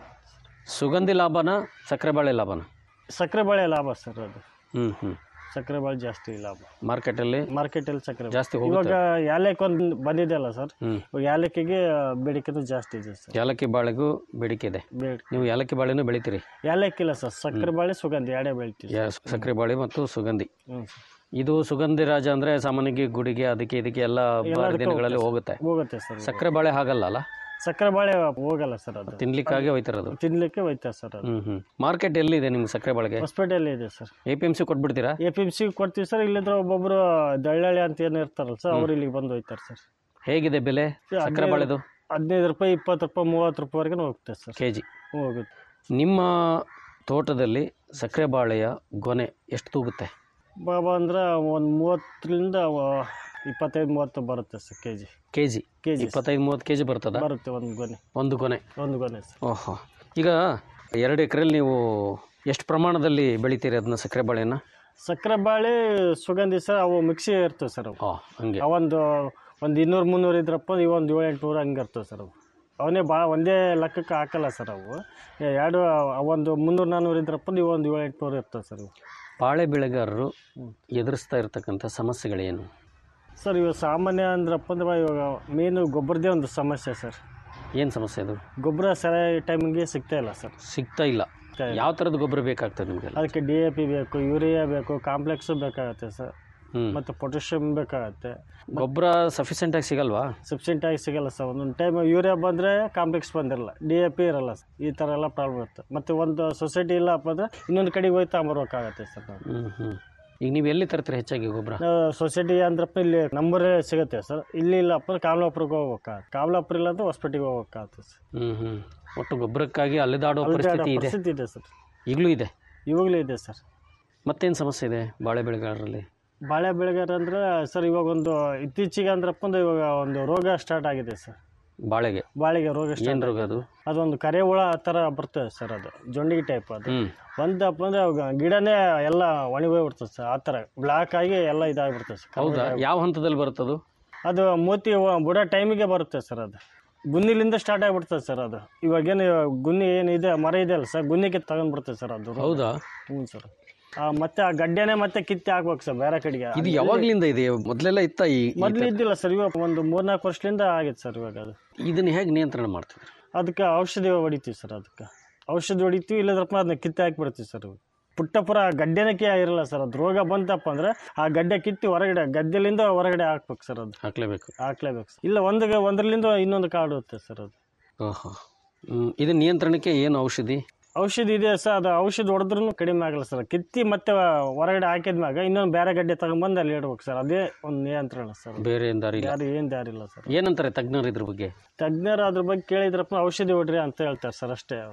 ಸುಗಂಧಿ ಲಾಭನ ಸಕ್ಕರೆ ಬಾಳೆ ಲಾಭನ ಸಕ್ಕರೆ ಬಾಳೆ ಲಾಭ ಸರ್ ಅದು ಹ್ಞೂ ಹ್ಞೂ ಸಕ್ಕರೆ ಬಾಳೆ ಜಾಸ್ತಿ ಲಾಭ ಮಾರ್ಕೆಟಲ್ಲಿ ಮಾರ್ಕೆಟಲ್ಲಿ ಸಕ್ಕರೆ ಜಾಸ್ತಿ ಇವಾಗ ಹೋಗುತ್ತೆ ಯಾಲಕ್ಕಿ ಒಂದು ಬಂದಿದೆಯಲ್ಲ ಸರ್ ಹ್ಞೂ ಇವಾಗ ಯಾಲಕ್ಕಿಗೆ ಬೇಡಿಕೆನೂ ಜಾಸ್ತಿ ಇದೆ ಸರ್ ಏಲಕ್ಕಿ ಬಾಳೆಗೂ ಬೇಡಿಕೆ ಇದೆ ಬೇಡಿಕೆ ನೀವು ಏಲಕ್ಕಿ ಬಾಳೆನೂ ಬೆಳಿತೀರಿ ಯಾಲಕ್ಕಿ ಇಲ್ಲ ಸರ್ ಸಕ್ಕರೆ ಬಾಳೆ ಸುಗಂಧಿ ಎರಡೇ ಬೆಳಿತೀವಿ ಯಾ- ಸಕ್ಕರೆ ಬಾಳೆ ಮತ್ತು ಸುಗಂಧಿ ಹ್ಞೂ ಸರ್ ಇದು ಸುಗಂಧಿ ರಾಜ ಅಂದರೆ ಸಾಮಾನ್ಯವಾಗಿ ಗುಡಿಗೆ ಅದಕ್ಕೆ ಇದಕ್ಕೆ ಎಲ್ಲ ಹಬ್ಬ ಎಲ್ಲದಕ್ಕೂ ದಿನಗಳಲ್ಲಿ ಹೋಗುತ್ತೆ ಹೋಗುತ್ತೆ ಸರ್ ಸಕ್ಕರೆ ಬಾಳೆ ಹಾಗಲ್ಲ ಅಲ್ಲ ಸಕ್ಕರೆ ಬಾಳೆ ಹೋಗಲ್ಲ ಸರ್ ಅದು ತಿನ್ಲಿಕ್ಕಾಗಿ ಹೋಯ್ತಿರೋದು ತಿನ್ಲಿಕ್ಕೆ ಹೋಯ್ತಾರೆ ಸರ್ ಅದು ಹ್ಞೂ ಹ್ಞೂ ಮಾರ್ಕೆಟ್ ಎಲ್ಲಿದೆ ನಿಮ್ಗೆ ಸಕ್ಕರೆ ಬಾಳೆಗೆ ಹೊಸಪೇಟೆಯಲ್ಲಿ ಇದೆ sir A P M C ಕೊಟ್ಬಿಡ್ತೀರಾ ಎ ಪಿ ಎಮ್ ಸಿ ಕೊಡ್ತೀವಿ ಸರ್ ಇಲ್ಲಿಂದ ಒಬ್ಬೊಬ್ರು ದಳ್ಳಾಳಿ ಅಂತ ಏನು ಇರ್ತಾರಲ್ಲ ಸರ್ ಅವ್ರು ಇಲ್ಲಿಗೆ ಬಂದು ಹೋಯ್ತಾರೆ ಸರ್ ಹೇಗಿದೆ ಬೆಲೆ ಸಕ್ಕರೆ ಬಾಳೆದು ಹದಿನೈದು ರೂಪಾಯಿ ಇಪ್ಪತ್ತು ರೂಪಾಯಿ ಮೂವತ್ತು ರೂಪಾಯಿವರೆಗೂ ಹೋಗುತ್ತೆ ಸರ್ ಕೆ ಜಿ ಹೋಗುತ್ತೆ ನಿಮ್ಮ ತೋಟದಲ್ಲಿ ಸಕ್ಕರೆ ಬಾಳೆಯ ಗೊನೆ ಎಷ್ಟು ತೂಗುತ್ತೆ ಬಾಬಾ ಅಂದ್ರೆ ಒಂದು ಮೂವತ್ತರಿಂದ ಇಪ್ಪತ್ತೈದು ಮೂವತ್ತು ಬರುತ್ತೆ sir K G K G K G ಇಪ್ಪತ್ತೈದು ಮೂವತ್ತು ಕೆ ಜಿ ಬರ್ತದ ಬರುತ್ತೆ ಒಂದು ಗೊನೆ ಒಂದು ಗೊನೆ ಒಂದು ಗೊನೆ ಸರ್ ಓಹೋ ಈಗ ಎರಡು ಎಕರೆಯಲ್ಲಿ ನೀವು ಎಷ್ಟು ಪ್ರಮಾಣದಲ್ಲಿ ಬೆಳಿತೀರಿ ಅದನ್ನ ಸಕ್ಕರೆ ಬಾಳೆಯನ್ನು ಸಕ್ಕರೆ ಬಾಳೆ ಸುಗಂಧಿ ಸರ್ ಅವು ಮಿಕ್ಸಿ ಇರ್ತವೆ ಸರ್ ಅವು ಓ ಹಂಗೆ ಅವೊಂದು ಒಂದು ಇನ್ನೂರು ಮುನ್ನೂರು ಇದ್ರಪ್ಪ ಇವೊಂದು ಏಳು ಎಂಟುನೂರು ಹಂಗೆ ಇರ್ತವೆ ಸರ್ ಅವು ಅವನೇ ಭಾಳ ಒಂದೇ ಲೆಕ್ಕಕ್ಕೆ ಹಾಕಲ್ಲ ಸರ್ ಅವು ಎರಡು ಒಂದು ಮುನ್ನೂರು ನಾನ್ನೂರು ಇದ್ರಪ್ಪ ನೀವು ಒಂದು ಏಳು ಎಂಟುನೂರು ಇರ್ತವೆ ಸರ್ ಇವು ಬಾಳೆ ಬೆಳೆಗಾರರು ಎದುರಿಸ್ತಾ ಇರತಕ್ಕಂಥ ಸಮಸ್ಯೆಗಳೇನು ಸರ್ ಇವಾಗ ಸಾಮಾನ್ಯ ಅಂದ್ರಪ್ಪ ಅಂದ್ರೆ ಇವಾಗ ಮೇನು ಗೊಬ್ಬರದೇ ಒಂದು ಸಮಸ್ಯೆ ಸರ್ ಏನು ಸಮಸ್ಯೆ ಅದು ಗೊಬ್ಬರ ಸರಿಯಾಗಿ ಟೈಮಿಗೆ ಸಿಗ್ತಾ ಇಲ್ಲ ಸರ್ ಸಿಗ್ತಾ ಇಲ್ಲ ಸಿಗ್ತಾ ಇಲ್ಲ. ಯಾವ ಥರದ ಗೊಬ್ಬರ ಬೇಕಾಗ್ತದೆ ನಿಮಗೆಲ್ಲ ಅದಕ್ಕೆ ಡಿ ಎ ಪಿ ಬೇಕು ಯೂರಿಯಾ ಬೇಕು ಕಾಂಪ್ಲೆಕ್ಸು ಬೇಕಾಗತ್ತೆ ಸರ್ ಹ್ಞೂ ಮತ್ತು ಪೊಟ್ಯಾಷಿಯಮ್ ಬೇಕಾಗತ್ತೆ ಗೊಬ್ಬರ ಸಫಿಷಿಯೆಂಟಾಗಿ ಸಿಗಲ್ವಾ ಸಫಿಷಿಯೆಂಟಾಗಿ ಸಿಗಲ್ಲ ಸರ್ ಒಂದೊಂದು ಟೈಮ್ ಯೂರಿಯಾ ಬಂದರೆ ಕಾಂಪ್ಲೆಕ್ಸ್ ಬಂದಿರಲ್ಲ ಡಿ ಎ ಪಿ ಇರಲ್ಲ ಸರ್ ಈ ಥರ ಎಲ್ಲ ಪ್ರಾಬ್ಲಮ್ ಇರುತ್ತೆ ಮತ್ತು ಒಂದು ಸೊಸೈಟಿ ಇಲ್ಲಪ್ಪ ಅಂದರೆ ಇನ್ನೊಂದು ಕಡೆಗೆ ಹೋಗಿ ತಗೊಂಬರ್ಬೇಕಾಗತ್ತೆ ಸರ್ ನಾವು ಹ್ಞೂ ಹ್ಞೂ ಈಗ ನೀವು ಎಲ್ಲಿ ತರ್ತೀರಿ ಹೆಚ್ಚಾಗಿ ಗೊಬ್ಬರ ನಾವು ಸೊಸೈಟಿ ಅಂದ್ರಪ್ಪ ಇಲ್ಲಿ ನಂಬರೇ ಸಿಗುತ್ತೆ ಸರ್ ಇಲ್ಲಿ ಇಲ್ಲಪ್ಪ ಅಂದ್ರೆ ಕಾಮಲಾಪುರಕ್ಕೆ ಹೋಗ್ಬೇಕಾಗತ್ತೆ ಕಾಮಲಾಪುರ ಇಲ್ಲ ಅಂದ್ರೆ ಹೊಸಪೇಟೆಗೆ ಹೋಗ್ಬೇಕಾಗತ್ತೆ ಸರ್ ಹ್ಞೂ ಹ್ಞೂ ಒಟ್ಟು ಗೊಬ್ಬರಕ್ಕಾಗಿ ಅಲೆದಾಡೋ ಅಲ್ಲಿ ಪರಿಸ್ಥಿತಿ ಇದೆ ಪರಿಸ್ಥಿತಿ ಇದೆ ಸರ್ ಈಗಲೂ ಇದೆ ಇವಾಗಲೂ ಇದೆ ಸರ್ ಮತ್ತೇನು ಸಮಸ್ಯೆ ಇದೆ ಬಾಳೆ ಬೆಳೆಗಾರರಲ್ಲಿ ಬಾಳೆ ಬೆಳೆಗಾರ ಅಂದ್ರೆ ಸರ್ ಇವಾಗ ಒಂದು ಇತ್ತೀಚೆಗೆ ಅಂದ್ರಪ್ಪ ಅಂದ್ರೆ ಇವಾಗ ಒಂದು ರೋಗ ಸ್ಟಾರ್ಟ್ ಆಗಿದೆ ಸರ್ ಬಾಳೆಗೆ ಬಾಳೆಗೆ ರೋಗ ಏನು ಸ್ಟಾರ್ಟ್ ರೋಗ ಅದು ಅದೊಂದು ಕರೆ ಹುಳ ಥರ ಬರ್ತದೆ ಸರ್ ಅದು ಜೊಂಡಿಗೆ ಟೈಪ್ ಅದು ಹ್ಞೂ ಒಂದಪ್ಪ ಅಂದ್ರೆ ಅವಾಗ ಗಿಡನೇ ಎಲ್ಲ ಒಣಗೋಗ್ಬಿಡ್ತದೆ ಸರ್ ಆ ಥರ ಬ್ಲಾಕ್ ಆಗಿ ಎಲ್ಲ ಇದಾಗ್ಬಿಡ್ತದೆ ಸರ್ ಹೌದಾ ಯಾವ ಹಂತದಲ್ಲಿ ಬರುತ್ತದು ಅದು ಮೋತಿ ವ- ಬುಡ ಟೈಮಿಗೆ ಬರುತ್ತೆ ಸರ್ ಅದು ಗುನ್ನಿಲಿಂದ ಸ್ಟಾರ್ಟ್ ಆಗಿಬಿಡ್ತದೆ ಸರ್ ಅದು ಇವಾಗೇನು ಗುನ್ನಿ ಏನಿದೆ ಮರ ಇದೆ ಅಲ್ಲ ಸರ್ ಗುನ್ನಿಗೆ ತಗೊಂಡ್ಬಿಡ್ತದೆ ಸರ್ ಅದು ರೋಗ. ಹೌದಾ ಹ್ಞೂ ಸರ್ ಆ, ಮತ್ತೆ ಆ ಗಡ್ಡೆನೇ ಮತ್ತೆ ಕಿತ್ತಿ ಹಾಕ್ಬೇಕು ಸರ್ ಬೇರೆ ಕಡೆಗೆ ಇದು ಯಾವಾಗ್ಲಿಂದ ಇದೆ ಮೊದಲೆಲ್ಲ ಇತ್ತ ಈ ಈ ಮೊದಲು ತರ- ಇದ್ದಿಲ್ಲ ಸರ್ ಇವಾಗ ಒಂದು ಮೂರ್ನಾಲ್ಕು ವರ್ಷದಿಂದ ಆಗೈತೆ ಸರ್ ಇವಾಗ ಅದು ಇದನ್ನ ಹೇಗೆ ನಿಯಂತ್ರಣ ಮಾಡ್ತಿದ್ರು ಅದಕ್ಕೆ ಔಷಧಿ ಹೊಡಿತೀವಿ ಸರ್ ಅದಕ್ಕೆ ಔಷಧಿ ಹೊಡಿತೀವಿ ಇಲ್ಲದ್ರಪ್ಪ ಅದನ್ನ ಕಿತ್ತೆ ಹಾಕ್ಬಿಡ್ತೀವಿ ಸರ್ ಪುಟ್ಟ ಪುರ ಗಡ್ಡೆನೇ ಕೇ ಇರಲ್ಲ ಸರ್ ಅದು ರೋಗ ಬಂತಪ್ಪ ಅಂದ್ರೆ ಆ ಗಡ್ಡೆ ಕಿತ್ತಿ ಹೊರಗಡೆ ಗದ್ದೆಲಿಂದ ಹೊರಗಡೆ ಹಾಕ್ಬೇಕು ಸರ್ ಅದು ಹಾಕ್ಲೇಬೇಕು ಹಾಕ್ಲೇಬೇಕು ಸರ್ ಇಲ್ಲ ಒಂದು ಒಂದರಲ್ಲಿಂದ ಇನ್ನೊಂದು ಕಾಡುತ್ತೆ ಸರ್ ಅದು ಓಹೋ ಹ್ಮ್. ಇದು ನಿಯಂತ್ರಣಕ್ಕೆ ಏನು ಔಷಧಿ ಔಷಧಿ ಇದೆ ಸರ್ ಅದು ಔಷಧಿ ಹೊಡೆದ್ರೂ ಕಡಿಮೆ ಆಗಲ್ಲ ಸರ್ ಕಿತ್ತಿ ಮತ್ತೆ ಹೊರಗಡೆ ಹಾಕಿದ್ಮ್ಯಾಗ ಇನ್ನೊಂದು ಬೇರೆ ಗಡ್ಡೆ ತಗೊಂಬಂದು ಅಲ್ಲಿ ಇಡ್ಬೇಕು ಸರ್ ಅದೇ ಒಂದು ನಿಯಂತ್ರಣ ಸರ್ ಬೇರೆ ಏನ್ ದಾರಿ ಇಲ್ಲ ಯಾರು ಏನು ದಾರಿ ಇಲ್ಲ ಸರ್ ಏನಂತಾರೆ ತಜ್ಞರು ಇದ್ರ ಬಗ್ಗೆ ತಜ್ಞರು ಅದ್ರ ಬಗ್ಗೆ ಕೇಳಿದ್ರಪ್ಪ ಔಷಧಿ ಹೊಡ್ರಿ ಅಂತ ಹೇಳ್ತಾರೆ ಸರ್ ಅಷ್ಟೇ ಅವರು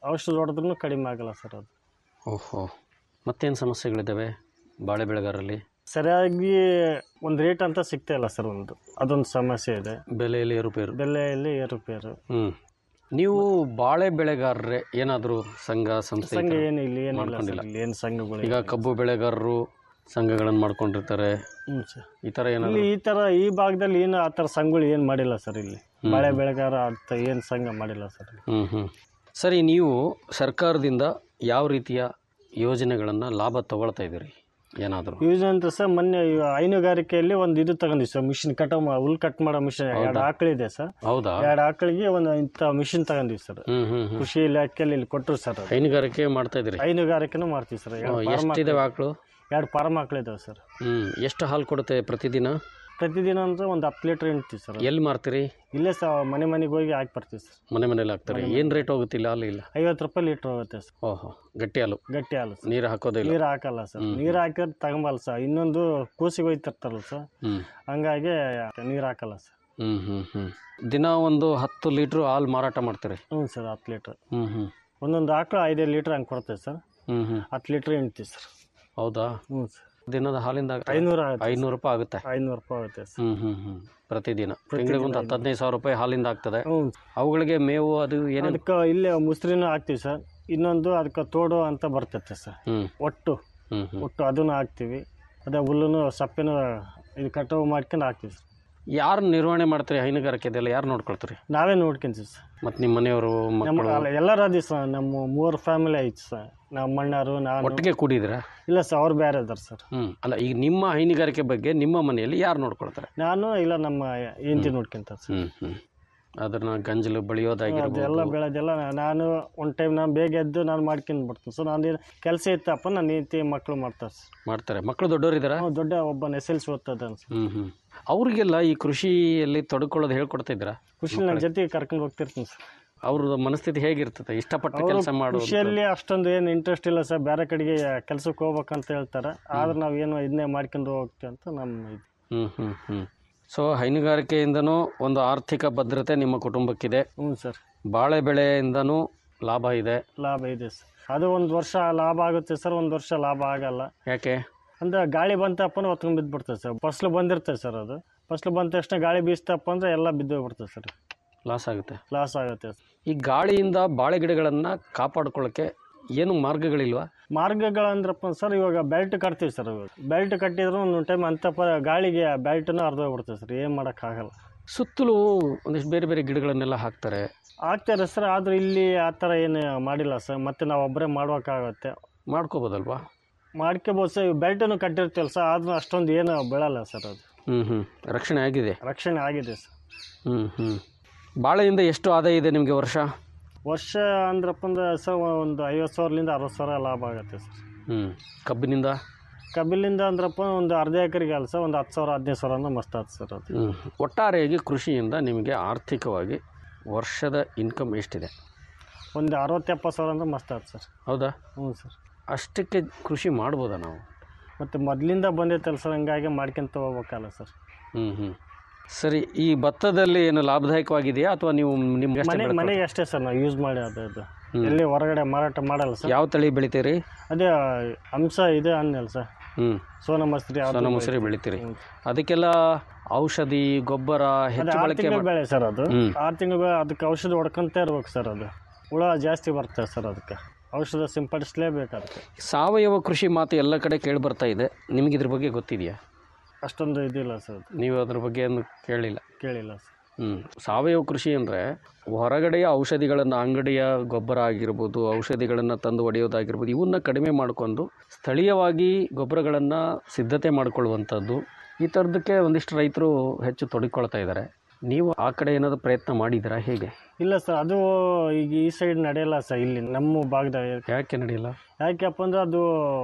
ಔಷಧ ಹೊಡೆದ್ರೂ ಕಡಿಮೆ ಆಗಲ್ಲ ಸರ್ ಅದು ಓಹೋ ಮತ್ತೇನು ಸಮಸ್ಯೆಗಳಿದ್ದಾವೆ ಬಾಳೆ ಬೆಳೆಗಾರರಲ್ಲಿ ಸರಿಯಾಗಿ ಒಂದು ರೇಟ್ ಅಂತ ಸಿಗ್ತಾ ಇಲ್ಲ ಸರ್ ಒಂದು ಅದೊಂದು ಸಮಸ್ಯೆ ಇದೆ ಬೆಲೆಯಲ್ಲಿ ಏರುಪೇರು ಬೆಲೆಯಲ್ಲಿ ಏರುಪೇರು ಹ್ಞೂ ನೀವು ಬಾಳೆ ಬೆಳೆಗಾರರೇ ಏನಾದರೂ ಸಂಘ ಸಂಸ್ಥೆ ಈ ಸಂಘ ಥರ? ಏನು ಇಲ್ಲಿ ಏನಿಲ್ಲ ಮಾಡ್ಕೊಂಡಿಲ್ಲ. ಸರ್ ಇಲ್ಲಿ ಏನು ಸಂಘಗಳು ಈಗ ಕಬ್ಬು ಬೆಳೆಗಾರರು ಸಂಘಗಳನ್ನು ಮಾಡ್ಕೊಂಡಿರ್ತಾರೆ ಹ್ಞೂ ಸರ್ ಈ ಥರ ಇಲ್ಲಿ ಏನಾದರೂ ಈ ಥರ ಈ ಭಾಗದಲ್ಲಿ ಏನು ಆ ಥರ ಸಂಘಗಳು ಏನು ಮಾಡಿಲ್ಲ ಸರ್ ಇಲ್ಲಿ ಬಾಳೆ ಬೆಳೆಗಾರ ಅಂತ ಏನು ಸಂಘ ಮಾಡಿಲ್ಲ ಸರ್ ಇಲ್ಲಿ. ಹ್ಞೂ ಹ್ಞೂ ಸರಿ ನೀವು ಸರ್ಕಾರದಿಂದ ಯಾವ ರೀತಿಯ ಯೋಜನೆಗಳನ್ನು ಲಾಭ ತಗೊಳ್ತಾ ಇದ್ದೀರಿ ಏನಾದರೂ ಯೂಸ್ ಅಂತ ಸರ್ ಮೊನ್ನೆ ಈ ಹೈನುಗಾರಿಕೆಯಲ್ಲಿ ಒಂದು ಇದು ತಗೊಂಡಿವಿ ಸರ್ ಮಿಷಿನ್ ಕಟ್ ಹುಲ್ ಕಟ್ ಮಾಡೋ ಮಿಷಿನ್ ಎರಡು ಆಕಳಿದೆ ಸರ್ ಹೌದಾ ಎರಡು ಆಕಳಿಗೆ ಒಂದು ಇಂಥ ಮಿಷಿನ್ ತಗೊಂಡಿವಿ ಸರ್ ಹ್ಞೂ ಹ್ಞೂ ಹ್ಞೂ ಕೃಷಿ ಇಲಾಖೆಯಲ್ಲಿ ಇಲ್ಲಿ ಕೊಟ್ಟರು ಸರ್ ಅದು ಹೈನುಗಾರಿಕೆ ಮಾಡ್ತಾ ಇದ್ದೀರಿ ಹೈನುಗಾರಿಕೆನೂ ಮಾಡ್ತೀವಿ ಸರ್ ಎರಡು ಫಾರ್ಮ್ ಎಷ್ಟಿದಾವೆ ಆಕಳು ಎರಡು ಫಾರ್ಮ್ ಆಕಳಿದಾವೆ ಸರ್ ಹ್ಞೂ ಎಷ್ಟು ಹಾಲು ಕೊಡುತ್ತೆ ಪ್ರತಿದಿನ ಪ್ರತಿದಿನ ಅಂದ್ರೆ ಒಂದು ಹತ್ತು ಲೀಟ್ರ್ ಹಿಂಡ್ತೀವಿ ಸರ್ ಎಲ್ಲಿ ಮಾರ್ತೀರಿ ಇಲ್ಲೇ ಸಹ ಮನೆ ಮನೆಗೆ ಹೋಗಿ ಹಾಕಿ ಬರ್ತೀವಿ ಸರ್ ಮನೆ ಮನೇಲಿ ಹಾಕ್ತಾರೆ ಏನು ರೇಟ್ ಹೋಗುತ್ತಿಲ್ಲ ಹಾಲು ಇಲ್ಲ ಐವತ್ತು ರೂಪಾಯಿ ಲೀಟ್ರ್ ಹೋಗುತ್ತೆ ಸರ್ ಓಹೋ ಗಟ್ಟಿ ಹಾಲು ಗಟ್ಟಿ ಹಾಲು ಸರ್ ನೀರು ಹಾಕೋದೇ ಇಲ್ಲ ನೀರು ಹಾಕಲ್ಲ ಸರ್ ನೀರು ಹಾಕಿದ್ರೆ ತಗೊಂಬಲ್ಲ ಸರ್ ಇನ್ನೊಂದು ಕೂಸಿಗೆ ಹೋಯ್ತಿರ್ತಾರಲ್ಲ ಸರ್ ಹ್ಞೂ ಹಂಗಾಗಿ ನೀರು ಹಾಕಲ್ಲ ಸರ್ ಹ್ಞೂ ಹ್ಞೂ ಹ್ಞೂ ದಿನ ಒಂದು ಹತ್ತು ಲೀಟ್ರ್ ಹಾಲು ಮಾರಾಟ ಮಾಡ್ತೀರಿ ಹ್ಞೂ ಸರ್ ಹತ್ತು ಲೀಟ್ರ್ ಹ್ಞೂ ಹ್ಞೂ ಒಂದೊಂದು ಆಕಳು ಐದೈದು ಲೀಟ್ರ್ ಹಂಗೆ ಕೊಡ್ತೇವೆ ಸರ್ ಹ್ಞೂ ಹ್ಞೂ ಹತ್ತು ಲೀಟ್ರ್ ಹಿಂಡ್ತೀವಿ ಸರ್ ಹೌದಾ ಹ್ಞೂ ಸರ್ ದಿನದ ಹಾಲಿಂದ ಐನೂರು ಆಗುತ್ತೆ ಐನೂರು ರೂಪಾಯಿ ಆಗುತ್ತೆ ಐನೂರು ರೂಪಾಯಿ ಆಗುತ್ತೆ ಸರ್ ಹ್ಞೂ ಹ್ಞೂ ಹ್ಞೂ ಪ್ರತಿದಿನ ತಿಂಗಳಿಗೆ ಒಂದು ಹತ್ತು ಹದಿನೈದು ಸಾವಿರ ರೂಪಾಯಿ ಹಾಲಿಂದ ಆಗ್ತದೆ ಹ್ಞೂ ಅವುಗಳಿಗೆ ಮೇವು ಅದು ಏನೇನು ಅದಕ್ಕೆ ಇಲ್ಲೇ ಮುಸ್ರಿನೂ ಹಾಕ್ತೀವಿ ಸರ್ ಇನ್ನೊಂದು ಅದಕ್ಕೆ ತೋಡು ಅಂತ ಬರ್ತೈತೆ ಸರ್ ಹ್ಞೂ ಒಟ್ಟು ಹ್ಞೂ ಹ್ಞೂ ಒಟ್ಟು ಅದನ್ನು ಹಾಕ್ತೀವಿ ಅದೇ ಹುಲ್ಲುನು ಸಪ್ಪೆನೂ ಇದು ಕಟಾವು ಮಾಡ್ಕೊಂಡು ಹಾಕ್ತೀವಿ ಸರ್ ಯಾರು ನಿರ್ವಹಣೆ ಮಾಡ್ತೀರಿ ಹೈನುಗಾರಿಕೆ ಇದೆಲ್ಲ ಯಾರು ನೋಡ್ಕೊಳ್ತೀರಿ ನಾವೇ ನೋಡ್ಕೊಂತೀವಿ ಸರ್ ಮತ್ತು ನಿಮ್ಮ ಮನೆಯವರು ನಮ್ಮ ಮಕ್ಕಳು ಅಲ್ಲ ಎಲ್ಲರೂ ಅದಿ ಸರ್ ನಮ್ಮ ಮೂರು ಫ್ಯಾಮಿಲಿ ಐತಿ ಸರ್ ನಮ್ಮ ಅಣ್ಣರು ನಾನು ಒಟ್ಟಿಗೆ ಕೂಡಿದ್ದೀರಾ ಇಲ್ಲ ಸರ್ ಅವ್ರು ಬೇರೆ ಇದಾರೆ ಸರ್ ಹ್ಞೂ ಅಲ್ಲ ಈಗ ನಿಮ್ಮ ಹೈನುಗಾರಿಕೆ ಬಗ್ಗೆ ನಿಮ್ಮ ಮನೆಯಲ್ಲಿ ಯಾರು ನೋಡ್ಕೊಳ್ತಾರೆ ನಾನು ಇಲ್ಲ ನಮ್ಮ ಹೆಂಡತಿ ನೋಡ್ಕೊಂತಾರೆ ಸರ್ ಹ್ಞೂ ಹ್ಞೂ ಅದನ್ನ ಗಂಜಲು ಬೆಳೆಯೋದಾಗಿರ್ಬೋದು ಅದೆಲ್ಲ ಬೆಳೆದೆಲ್ಲ ನಾನು ಒಂದು ಟೈಮ್ ನಾನು ಬೇಗ ಎದ್ದು ನಾನು ಮಾಡ್ಕೊಂಡು ಬರ್ತೀನಿ ಸೊ ನಾನು ಕೆಲಸ ಇತ್ತಪ್ಪ ನನ್ನ ಹೆಂಡತಿ ಮಕ್ಕಳು ಮಾಡ್ತಾರೆ ಸರ್ ಮಾಡ್ತಾರೆ ಮಕ್ಕಳು ದೊಡ್ಡವರಿದ್ದಾರಾ ಅವ್ನು ದೊಡ್ಡ ಒಬ್ಬ ಎಸ್ ಎಲ್ ಸಿ ಓದ್ತದಾನೆ ಸರ್ ಹ್ಞೂ ಹ್ಞೂ ಅವರಿಗೆಲ್ಲ ಈ ಕೃಷಿಯಲ್ಲಿ ತೊಡ್ಕೊಳ್ಳೋದು ಹೇಳ್ಕೊಡ್ತಾ ಇದ್ದೀರಾ ಖುಷಿ ನನ್ನ ಜೊತೆಗೆ ಕರ್ಕೊಂಡು ಹೋಗ್ತಿರ್ತೀನಿ ಸರ್ ಅವ್ರ ಮನಸ್ಥಿತಿ ಹೇಗಿರ್ತದೆ ಇಷ್ಟಪಟ್ಟು ಕೆಲಸ ಮಾಡು ಕೃಷಿಯಲ್ಲಿ ಅಷ್ಟೊಂದು ಏನು ಇಂಟ್ರೆಸ್ಟ್ ಇಲ್ಲ ಸರ್ ಬೇರೆ ಕಡೆಗೆ ಕೆಲ್ಸಕ್ಕೆ ಹೋಗ್ಬೇಕಂತ ಹೇಳ್ತಾರೆ ಆದ್ರೆ ನಾವು ಏನು ಇದನ್ನೇ ಮಾಡ್ಕೊಂಡು ಹೋಗ್ತೀವಿ ಅಂತ ನಮ್ಮ ಇದು ಹ್ಞೂ ಹ್ಞೂ ಹ್ಞೂ ಸೊ ಹೈನುಗಾರಿಕೆಯಿಂದನೂ ಒಂದು ಆರ್ಥಿಕ ಭದ್ರತೆ ನಿಮ್ಮ ಕುಟುಂಬಕ್ಕಿದೆ ಹ್ಞೂ ಸರ್ ಬಾಳೆ ಬೆಳೆಯಿಂದನೂ ಲಾಭ ಇದೆ ಲಾಭ ಇದೆ ಸರ್ ಅದು ಒಂದು ವರ್ಷ ಲಾಭ ಆಗುತ್ತೆ ಸರ್ ಒಂದು ವರ್ಷ ಲಾಭ ಆಗಲ್ಲ ಯಾಕೆ ಅಂದ್ರೆ ಗಾಳಿ ಬಂತಪ್ಪ ಅಂದ್ರೆ ಹೊತ್ಕೊಂಡು ಬಿದ್ದುಬಿಡ್ತದೆ ಸರ್ ಫಸ್ಲು ಬಂದಿರ್ತದೆ ಸರ್ ಅದು ಫಸ್ಲು ಬಂದ ತಕ್ಷಣ ಗಾಳಿ ಬೀಸ್ತಪ್ಪ ಅಂದ್ರೆ ಎಲ್ಲ ಬಿದ್ದೋಗ್ಬಿಡ್ತದೆ ಸರ್ ಲಾಸ್ ಆಗುತ್ತೆ ಲಾಸ್ ಆಗುತ್ತೆ ಈ ಗಾಳಿಯಿಂದ ಬಾಳೆ ಗಿಡಗಳನ್ನು ಕಾಪಾಡ್ಕೊಳ್ಳೋಕ್ಕೆ ಏನು ಮಾರ್ಗಗಳಿಲ್ವಾ ಮಾರ್ಗಗಳಂದ್ರಪ್ಪ ಸರ್ ಇವಾಗ ಬೆಲ್ಟ್ ಕಟ್ತೀವಿ ಸರ್ ಇವಾಗ ಬೆಲ್ಟ್ ಕಟ್ಟಿದ್ರು ಒಂದೊಂದು ಟೈಮ್ ಅಂತಪ್ಪ ಗಾಳಿಗೆ ಬೆಲ್ಟನ್ನು ಅರ್ಧೋಗ್ಬಿಡ್ತದೆ ಸರ್ ಏನು ಮಾಡೋಕ್ಕಾಗಲ್ಲ ಸುತ್ತಲೂ ಒಂದಿಷ್ಟು ಬೇರೆ ಬೇರೆ ಗಿಡಗಳನ್ನೆಲ್ಲ ಹಾಕ್ತಾರೆ ಆಗ್ತಾರೆ ಸರ್ ಆದ್ರೆ ಇಲ್ಲಿ ಆ ಥರ ಏನು ಮಾಡಿಲ್ಲ ಸರ್ ಮತ್ತೆ ನಾವು ಒಬ್ಬರೇ ಮಾಡ್ಬೇಕಾಗತ್ತೆ ಮಾಡ್ಕೋಬೋದಲ್ವಾ ಮಾಡ್ಕೋಬೋದು ಸರ್ ಬೆಲ್ಟನ್ನು ಕಟ್ಟಿರ್ತೀವಲ್ಲ ಸರ್ ಆದ್ರೂ ಅಷ್ಟೊಂದು ಏನು ಬೀಳಲ್ಲ ಸರ್ ಅದು ಹ್ಞೂ ಹ್ಞೂ ರಕ್ಷಣೆ ಆಗಿದೆ ರಕ್ಷಣೆ ಆಗಿದೆ ಸರ್ ಹ್ಞೂ ಹ್ಞೂ ಬಾಳೆಯಿಂದ ಎಷ್ಟು ಆದಾಯ ಇದೆ ನಿಮಗೆ ವರ್ಷ ವರ್ಷ ಅಂದ್ರಪ್ಪ ಅಂದ್ರೆ ಸರ್ ಒಂದು ಐವತ್ತು ಸಾವಿರದಿಂದ ಅರವತ್ತು ಸಾವಿರ ಲಾಭ ಆಗುತ್ತೆ ಸರ್ ಹ್ಞೂ ಕಬ್ಬಿನಿಂದ ಕಬ್ಬಿಲಿಂದ ಅಂದ್ರಪ್ಪ ಒಂದು ಅರ್ಧ ಎಕರೆಗೆ ಅಲ್ಲ ಸರ್ ಒಂದು ಹತ್ತು ಸಾವಿರ ಹದಿನೈದು ಸಾವಿರ ಅಂದ್ರೆ ಮಸ್ತ್ ಆಯ್ತು ಸರ್ ಅದು ಹ್ಞೂ ಒಟ್ಟಾರೆಯಾಗಿ ಕೃಷಿಯಿಂದ ನಿಮಗೆ ಆರ್ಥಿಕವಾಗಿ ವರ್ಷದ ಇನ್ಕಮ್ ಎಷ್ಟಿದೆ ಒಂದು ಅರವತ್ತು ಎಪ್ಪತ್ತು ಸಾವಿರ ಅಂದ್ರೆ ಮಸ್ತ್ ಆಯ್ತು ಸರ್ ಹೌದಾ ಹ್ಞೂ ಸರ್ ಅಷ್ಟಕ್ಕೆ ಕೃಷಿ ಮಾಡ್ಬೋದಾ ನಾವು ಮತ್ತು ಮೊದಲಿಂದ ಬಂದೈತಲ್ಲ ಸರ್ ಹಂಗಾಗಿ ಮಾಡ್ಕೊಂತ ಹೋಗ್ಬೇಕಲ್ಲ ಸರ್ ಹ್ಞೂ ಹ್ಞೂ ಸರಿ ಈ ಭತ್ತದಲ್ಲಿ ಏನು ಲಾಭದಾಯಕವಾಗಿದೆಯಾ ಅಥವಾ ನೀವು ನಿಮ್ಗೆ ಅಷ್ಟೇ ಮನೆ ಬೆಳ್ಕೊ- ಮನೆಗೆ ಅಷ್ಟೇ ಸರ್ ನಾವು ಯೂಸ್ ಮಾಡಿ ಅದು ಅದು ಎಲ್ಲಿ ಹೊರಗಡೆ ಮಾರಾಟ ಮಾಡಲ್ಲ ಸರ್ ಯಾವ ತಳಿ ಬೆಳಿತೀರಿ ಅದೇ ಅಂಶ ಇದೆ ಅನ್ನಲ್ಲ ಸರ್ ಹ್ಞೂ ಸೋನ ಮಸ್ತ್ರಿ ಸೋನ ಮೊಸರಿ ಬೆಳಿತೀರಿ ಹ್ಞೂ. ಅದಕ್ಕೆಲ್ಲ ಔಷಧಿ ಗೊಬ್ಬರ ಅದೇ ಹೆಚ್ಚು ಆರು ಬಳಕೆ ತಿಂಗಳ ಮಾಡ್- ಬೆಳೆ ಸರ್ ಅದು ಹ್ಮ್. ಆರು ತಿಂಗಳ ಬೆಳೆ ಅದಕ್ಕೆ ಔಷಧ ಹೊಡ್ಕೊಂತ ಇರ್ಬೇಕು ಸರ್ ಅದು ಹುಳ ಜಾಸ್ತಿ ಬರ್ತದೆ ಸರ್ ಅದಕ್ಕೆ ಔಷಧ ಸಿಂಪಡಿಸಲೇಬೇಕು ಅದಕ್ಕೆ ಸಾವಯವ ಕೃಷಿ ಮಾತು ಎಲ್ಲ ಕಡೆ ಕೇಳಿ ಬರ್ತಾ ಇದೆ ನಿಮಗೆ ಇದ್ರ ಬಗ್ಗೆ ಗೊತ್ತಿದೆಯಾ ಅಷ್ಟೊಂದು ಇದಿಲ್ಲ ಸರ್ ಅದು ನೀವು ಅದ್ರ ಬಗ್ಗೆ ಏನು ಕೇಳಿಲ್ಲ ಕೇಳಿಲ್ಲ ಸರ್ ಹ್ಞೂ ಸಾವಯವ ಕೃಷಿ ಅಂದರೆ ಹೊರಗಡೆಯ ಔಷಧಿಗಳನ್ನು ಅಂಗಡಿಯ ಗೊಬ್ಬರ ಆಗಿರ್ಬೋದು ಔಷಧಿಗಳನ್ನು ತಂದು ಹೊಡೆಯೋದಾಗಿರ್ಬೋದು ಇವನ್ನ ಕಡಿಮೆ ಮಾಡಿಕೊಂಡು ಸ್ಥಳೀಯವಾಗಿ ಗೊಬ್ಬರಗಳನ್ನು ಸಿದ್ಧತೆ ಮಾಡಿಕೊಳ್ಳುವಂಥದ್ದು ಈ ಥರದಕ್ಕೆ ಒಂದಿಷ್ಟು ರೈತರು ಹೆಚ್ಚು ತೊಡಗಿಕೊಳ್ತಾ ಇದ್ದಾರೆ ನೀವು ಆ ಕಡೆ ಏನಾದರೂ ಪ್ರಯತ್ನ ಮಾಡಿದ್ದೀರಾ ಹೇಗೆ ಇಲ್ಲ ಸರ್ ಅದು ಈಗ ಈ ಸೈಡ್ ನಡೆಯಲ್ಲ ಸರ್ ಇಲ್ಲಿ ನಮ್ಮ ಭಾಗದಾಗ ಯಾಕೆ ನಡೆಯಲ್ಲ ಯಾಕೆಪ್ಪ ಅಂದ್ರೆ ಅದು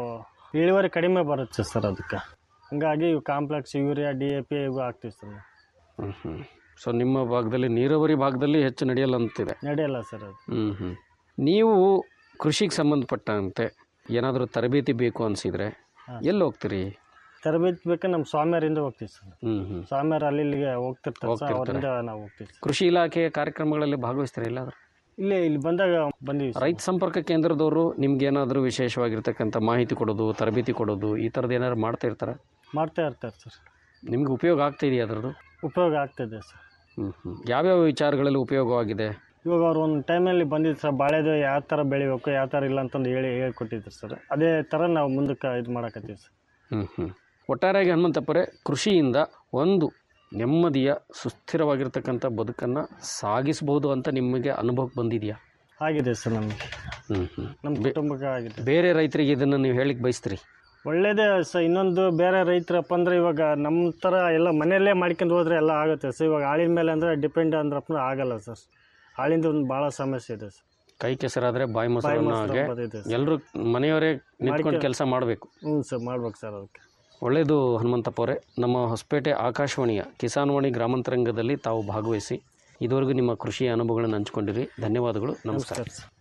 ಇಳುವರಿ ಕಡಿಮೆ ಬರುತ್ತೆ ಸರ್ ಅದಕ್ಕೆ ಹಂಗಾಗಿ ಇವು complex urea D A P ಇವು ಹಾಕ್ತೀವಿ ಸರ್ ಹ್ಞೂ ಹ್ಞೂ ಸೊ ನಿಮ್ಮ ಭಾಗದಲ್ಲಿ ನೀರಾವರಿ ಭಾಗದಲ್ಲಿ ಹೆಚ್ಚು ನಡೆಯಲ್ಲ ಅಂತಿದೆ ನಡೆಯಲ್ಲ ಸರ್ ಅದು ಹ್ಞೂ ಹ್ಞೂ ನೀವು ಕೃಷಿಗೆ ಸಂಬಂಧಪಟ್ಟಂತೆ ಏನಾದರೂ ತರಬೇತಿ ಬೇಕು ಅನಿಸಿದರೆ ಎಲ್ಲಿ ಹೋಗ್ತೀರಿ ತರಬೇತಿ ಬೇಕಾದ್ರೆ ನಮ್ಮ ಸ್ವಾಮಿಯರಿಂದ ಹೋಗ್ತೀವಿ ಸರ್ ಹ್ಞೂ ಹ್ಞೂ ಸ್ವಾಮಿಯರು ಅಲ್ಲಿ ಇಲ್ಲಿಗೆ ಹೋಗ್ತಿರ್ತಾರೆ ಸರ್ ಹೋಗ್ತಿರ್ತಾರೆ. ಅವರಿಂದ ನಾವು ಹೋಗ್ತೀವಿ ಸರ್ ಕೃಷಿ ಇಲಾಖೆಯ ಕಾರ್ಯಕ್ರಮಗಳಲ್ಲಿ ಭಾಗವಹಿಸ್ತಾರೆ ಇಲ್ಲಾದ್ರೆ ಇಲ್ಲೇ ಇಲ್ಲಿ ಬಂದಾಗ ಬಂದೀವಿ ಸರ್. ರೈತ ಸಂಪರ್ಕ ಕೇಂದ್ರದವರು ನಿಮ್ಗೆ ಏನಾದರೂ ವಿಶೇಷವಾಗಿರ್ತಕ್ಕಂಥ ಮಾಹಿತಿ ಕೊಡೋದು ತರಬೇತಿ ಕೊಡೋದು ಈ ಥರದ್ದು ಏನಾದ್ರು ಮಾಡ್ತಾ ಇರ್ತಾರೆ ಮಾಡ್ತಾ ಇರ್ತಾರೆ ಸರ್ ನಿಮ್ಗೆ ಉಪಯೋಗ ಆಗ್ತಾ ಇದೆಯಾ ಅದರದ್ದು ಉಪಯೋಗ ಆಗ್ತದೆ ಸರ್ ಹ್ಞೂ ಹ್ಞೂ ಯಾವ್ಯಾವ ವಿಚಾರಗಳಲ್ಲಿ ಉಪಯೋಗವಾಗಿದೆ ಇವಾಗ ಅವ್ರು ಒಂದು ಟೈಮಲ್ಲಿ ಬಂದಿದ್ದು ಸರ್ ಬಾಳೆದು ಯಾವ ಥರ ಬೆಳಿಬೇಕು ಯಾವ ಥರ ಇಲ್ಲ ಅಂತಂದು ಹೇಳಿ ಹೇಳ್ಕೊಟ್ಟಿದ್ರು ಸರ್ ಅದೇ ಥರ ನಾವು ಮುಂದಕ್ಕೆ ಇದು ಮಾಡಕತ್ತೀವಿ ಸರ್ ಹ್ಞೂ ಹ್ಞೂ ಒಟ್ಟಾರೆಯಾಗಿ ಹನುಮಂತಪ್ಪರೇ ಕೃಷಿಯಿಂದ ಒಂದು ನೆಮ್ಮದಿಯ ಸುಸ್ಥಿರವಾಗಿರ್ತಕ್ಕಂಥ ಬದುಕನ್ನು ಸಾಗಿಸ್ಬೋದು ಅಂತ ನಿಮಗೆ ಅನುಭವಕ್ಕೆ ಬಂದಿದೆಯಾ ಆಗಿದೆ ಸರ್ ನಮಗೆ ಹ್ಞೂ ಹ್ಞೂ ನಮ್ಮ ಕುಟುಂಬಕ್ಕೆ ಆಗಿದೆ ಬೇರೆ ರೈತರಿಗೆ ಇದನ್ನು ನೀವು ಹೇಳಿಕ್ಕೆ ಬಯಸ್ತೀರಿ ಒಳ್ಳೇದೇ ಸರ್ ಇನ್ನೊಂದು ಬೇರೆ ರೈತರಪ್ಪ ಅಂದ್ರೆ ಇವಾಗ ನಮ್ಮ ಥರ ಎಲ್ಲ ಮನೆಯಲ್ಲೇ ಮಾಡ್ಕೊಂಡು ಹೋದ್ರೆ ಎಲ್ಲ ಆಗುತ್ತೆ ಸರ್ ಇವಾಗ ಆಳಿನ ಮೇಲೆ ಅಂದರೆ ಡಿಪೆಂಡ್ ಅಂದ್ರಪ್ಪ ಆಗಲ್ಲ ಸರ್ ಆಳಿಂದ ಒಂದು ಭಾಳ ಸಮಸ್ಯೆ ಇದೆ ಸರ್ ಕೈ ಕೆಸರಾದರೆ ಬಾಯಿ ಬಾಯಿ ಮೊಸರು ಮೊಸರು ಹಾಗೆ ಬಂದಿದೆ ಸರ್ ಎಲ್ಲರೂ ಮನೆಯವರೇ ನಿಂತ್ಕೊಂಡು ಮಾಡ್ಕೆ- ಕೆಲಸ ಮಾಡಬೇಕು ಹ್ಞೂ ಸರ್ ಮಾಡ್ಬೇಕು ಸರ್ ಅದಕ್ಕೆ ಒಳ್ಳೆಯದು ಹನುಮಂತಪ್ಪ ಅವರೇ ನಮ್ಮ ಹೊಸಪೇಟೆ ಆಕಾಶವಾಣಿಯ ಕಿಸಾನ್ವಾಣಿ ಗ್ರಾಮಾಂತರಂಗದಲ್ಲಿ ತಾವು ಭಾಗವಹಿಸಿ ಇದುವರೆಗೂ ನಿಮ್ಮ ಕೃಷಿಯ ಅನುಭವಗಳನ್ನು ಹಂಚ್ಕೊಂಡಿರಿ ಧನ್ಯವಾದಗಳು ನಮಸ್ಕಾರ ನಮಸ್ಕಾರ ಸರ್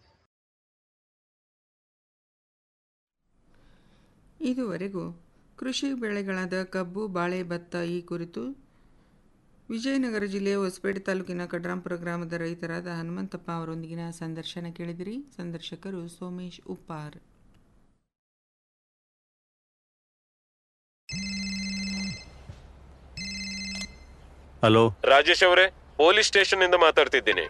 ಇದುವರೆಗೂ ಕೃಷಿ ಬೆಳೆಗಳಾದ ಕಬ್ಬು ಬಾಳೆ ಭತ್ತ ಈ ಕುರಿತು ವಿಜಯನಗರ ಜಿಲ್ಲೆಯ ಹೊಸಪೇಟೆ ತಾಲೂಕಿನ ಕಡ್ರಾಂಪುರ ಗ್ರಾಮದ ರೈತರಾದ ಹನುಮಂತಪ್ಪ ಅವರೊಂದಿಗಿನ ಸಂದರ್ಶನ ಕೇಳಿದಿರಿ ಸಂದರ್ಶಕರು ಸೋಮೇಶ್ ಉಪ್ಪಾರ್ ಹಲೋ ರಾಜೇಶ್ ಅವರೇ ಪೊಲೀಸ್ ಸ್ಟೇಷನ್ ಇಂದ ಮಾತಾಡ್ತಿದ್ದೀನಿ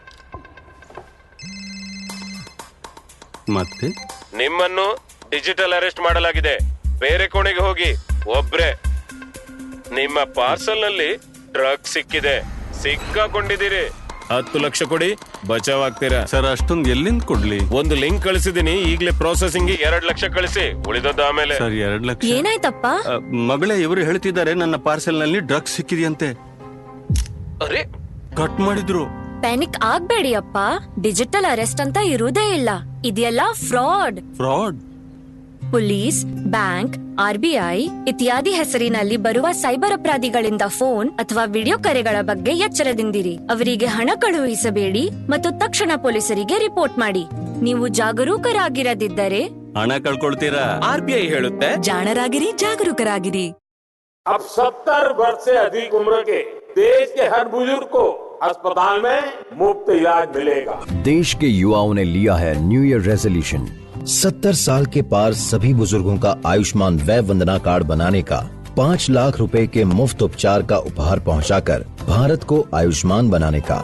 ಮತ್ತೆ ನಿಮ್ಮನ್ನು ಡಿಜಿಟಲ್ ಅರೆಸ್ಟ್ ಮಾಡಲಾಗಿದೆ ಬೇರೆ ಕೋಣೆಗೆ ಹೋಗಿ ಒಬ್ರೆ ನಿಮ್ಮ ಪಾರ್ಸಲ್ ನಲ್ಲಿ ಡ್ರಗ್ ಸಿಕ್ಕಿದೆ ಸಿಕ್ಕಾಕೊಂಡಿದ್ದೀರಿ ಹತ್ತು ಲಕ್ಷ ಕೊಡಿ ಬಚಾವ್ ಆಗ್ತೀರಾ ಸರ್ ಅಷ್ಟೊಂದು ಎಲ್ಲಿಂದ ಕೊಡ್ಲಿ ಒಂದು ಲಿಂಕ್ ಕಳಿಸಿದೀನಿ ಈಗಲೇ ಪ್ರೊಸೆಸಿಂಗ್ ಎರಡ್ ಲಕ್ಷ ಕಳಿಸಿ ಉಳಿದದ್ದು ಆಮೇಲೆ ಸರ್ ಎರಡ್ ಲಕ್ಷ ಏನಾಯ್ತಪ್ಪ ಅ, ಮಗಳೇ ಇವರು ಹೇಳ್ತಿದ್ದಾರೆ ನನ್ನ ಪಾರ್ಸೆಲ್ ನಲ್ಲಿ ಡ್ರಗ್ಸ್ ಸಿಕ್ಕಿದೆಯಂತೆ ಅರೆ ಕಟ್ ಮಾಡಿದ್ರು ಪ್ಯಾನಿಕ್ ಆಗ್ಬೇಡಿ ಅಪ್ಪ ಡಿಜಿಟಲ್ ಅರೆಸ್ಟ್ ಅಂತ ಇರುವುದೇ ಇಲ್ಲ ಇದೆಲ್ಲ fraud fraud police bank RBI ಇತ್ಯಾದಿ ಹೆಸರಿನಲ್ಲಿ ಬರುವ ಸೈಬರ್ ಅಪರಾಧಿಗಳಿಂದ ಫೋನ್ ಅಥವಾ ವಿಡಿಯೋ ಕರೆಗಳ ಬಗ್ಗೆ ಎಚ್ಚರದಿಂದಿರಿ ಅವರಿಗೆ ಹಣ ಕಳುಹಿಸಬೇಡಿ ಮತ್ತು ತಕ್ಷಣ ಪೊಲೀಸರಿಗೆ ರಿಪೋರ್ಟ್ ಮಾಡಿ ನೀವು ಜಾಗರೂಕರಾಗಿರದಿದ್ದರೆ ಹಣ ಕಳ್ಕೊಳ್ತೀರಾ ಆರ್ ಬಿ ಐ ಹೇಳುತ್ತೆ ಜಾಣರಾಗಿರಿ ಜಾಗರೂಕರಾಗಿರಿ अब सत्तर वर्ष से अधिक उम्र के देश के हर बुजुर्ग को अस्पताल में मुफ्त इलाज मिलेगा देश के युवाओं ने लिया है न्यू ईयर रेजोल्यूशन सत्तर साल के पार सभी बुजुर्गों का आयुष्मान वय वंदना कार्ड बनाने का पाँच लाख रुपए के मुफ्त उपचार का उपहार पहुंचाकर भारत को आयुष्मान बनाने का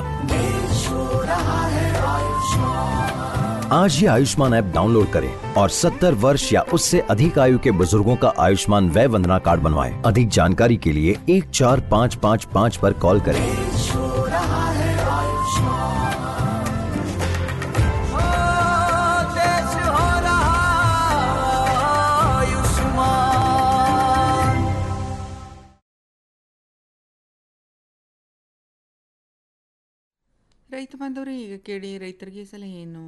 आज ही आयुष्मान ऐप डाउनलोड करें और 70 वर्ष या उससे अधिक आयु के बुजुर्गों का आयुष्मान वय वंदना कार्ड बनवाएं। अधिक जानकारी के लिए एक चार पाँच पाँच पाँच पर कॉल करें ರೈತ ಬಾಂಧವರೇ ಈಗ ಕೇಳಿ ರೈತರಿಗೆ ಸಲಹೆಯನ್ನು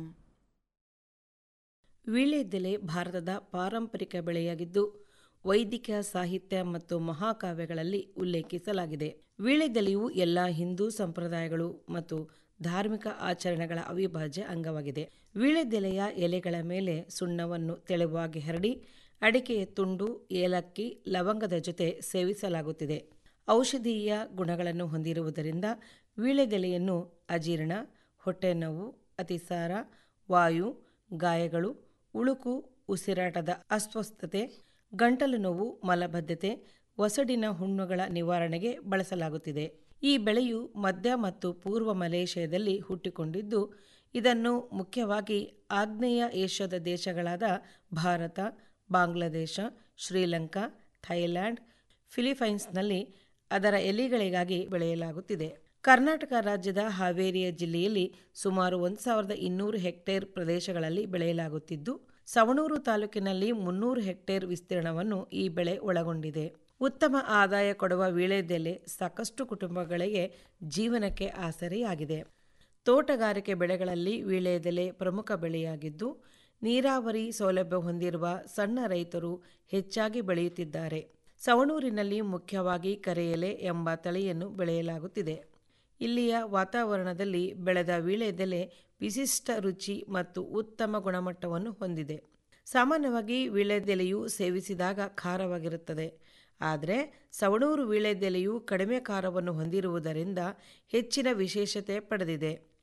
ವೀಳ್ಯದೆಲೆ ಭಾರತದ ಪಾರಂಪರಿಕ ಬೆಳೆಯಾಗಿದ್ದು ವೈದಿಕ ಸಾಹಿತ್ಯ ಮತ್ತು ಮಹಾಕಾವ್ಯಗಳಲ್ಲಿ ಉಲ್ಲೇಖಿಸಲಾಗಿದೆ ವೀಳ್ಯದೆಲೆಯು ಎಲ್ಲ ಹಿಂದೂ ಸಂಪ್ರದಾಯಗಳು ಮತ್ತು ಧಾರ್ಮಿಕ ಆಚರಣೆಗಳ ಅವಿಭಾಜ್ಯ ಅಂಗವಾಗಿದೆ ವೀಳ್ಯದೆಲೆಯ ಎಲೆಗಳ ಮೇಲೆ ಸುಣ್ಣವನ್ನು ತೆಳುವಾಗಿ ಹರಡಿ ಅಡಿಕೆಯ ತುಂಡು ಏಲಕ್ಕಿ ಲವಂಗದ ಜೊತೆ ಸೇವಿಸಲಾಗುತ್ತಿದೆ ಔಷಧೀಯ ಗುಣಗಳನ್ನು ಹೊಂದಿರುವುದರಿಂದ ವೀಳ್ಯದೆಲೆಯನ್ನು ಅಜೀರ್ಣ ಹೊಟ್ಟೆನೋವು ಅತಿಸಾರ ವಾಯು ಗಾಯಗಳು ಉಳುಕು ಉಸಿರಾಟದ ಅಸ್ವಸ್ಥತೆ ಗಂಟಲು ನೋವು ಮಲಬದ್ಧತೆ ಒಸಡಿನ ಹುಣ್ಣುಗಳ ನಿವಾರಣೆಗೆ ಬಳಸಲಾಗುತ್ತಿದೆ ಈ ಬೆಳೆಯು ಮಧ್ಯ ಮತ್ತು ಪೂರ್ವ ಮಲೇಷ್ಯಾದಲ್ಲಿ ಹುಟ್ಟಿಕೊಂಡಿದ್ದು ಇದನ್ನು ಮುಖ್ಯವಾಗಿ ಆಗ್ನೇಯ ಏಷ್ಯಾದ ದೇಶಗಳಾದ ಭಾರತ ಬಾಂಗ್ಲಾದೇಶ ಶ್ರೀಲಂಕಾ ಥೈಲ್ಯಾಂಡ್ ಫಿಲಿಪೈನ್ಸ್ನಲ್ಲಿ ಅದರ ಎಲೆಗಳಿಗಾಗಿ ಬೆಳೆಯಲಾಗುತ್ತಿದೆ ಕರ್ನಾಟಕ ರಾಜ್ಯದ ಹಾವೇರಿಯ ಜಿಲ್ಲೆಯಲ್ಲಿ ಸುಮಾರು ಒಂದು ಸಾವಿರದ ಇನ್ನೂರು ಹೆಕ್ಟೇರ್ ಪ್ರದೇಶಗಳಲ್ಲಿ ಬೆಳೆಯಲಾಗುತ್ತಿದ್ದು ಸವಣೂರು ತಾಲೂಕಿನಲ್ಲಿ ಮುನ್ನೂರು ಹೆಕ್ಟೇರ್ ವಿಸ್ತೀರ್ಣವನ್ನು ಈ ಬೆಳೆ ಒಳಗೊಂಡಿದೆ ಉತ್ತಮ ಆದಾಯ ಕೊಡುವ ವೀಳ್ಯದೆಲೆ ಸಾಕಷ್ಟು ಕುಟುಂಬಗಳಿಗೆ ಜೀವನಕ್ಕೆ ಆಸರೆಯಾಗಿದೆ ತೋಟಗಾರಿಕೆ ಬೆಳೆಗಳಲ್ಲಿ ವೀಳ್ಯದೆಲೆ ಪ್ರಮುಖ ಬೆಳೆಯಾಗಿದ್ದು ನೀರಾವರಿ ಸೌಲಭ್ಯ ಹೊಂದಿರುವ ಸಣ್ಣ ರೈತರು ಹೆಚ್ಚಾಗಿ ಬೆಳೆಯುತ್ತಿದ್ದಾರೆ ಸವಣೂರಿನಲ್ಲಿ ಮುಖ್ಯವಾಗಿ ಕರೆಯಲೆ ಎಂಬ ತಳಿಯನ್ನು ಬೆಳೆಯಲಾಗುತ್ತಿದೆ ಇಲ್ಲಿಯ ವಾತಾವರಣದಲ್ಲಿ ಬೆಳೆದ ವೀಳ್ಯದೆಲೆ ವಿಶಿಷ್ಟ ರುಚಿ ಮತ್ತು ಉತ್ತಮ ಗುಣಮಟ್ಟವನ್ನು ಹೊಂದಿದೆ ಸಾಮಾನ್ಯವಾಗಿ ವೀಳ್ಯದೆಲೆಯು ಸೇವಿಸಿದಾಗ ಖಾರವಾಗಿರುತ್ತದೆ ಆದರೆ ಸವಣೂರು ವೀಳ್ಯದೆಲೆಯು ಕಡಿಮೆ ಖಾರವನ್ನು ಹೊಂದಿರುವುದರಿಂದ ಹೆಚ್ಚಿನ ವಿಶೇಷತೆ ಪಡೆದಿದೆ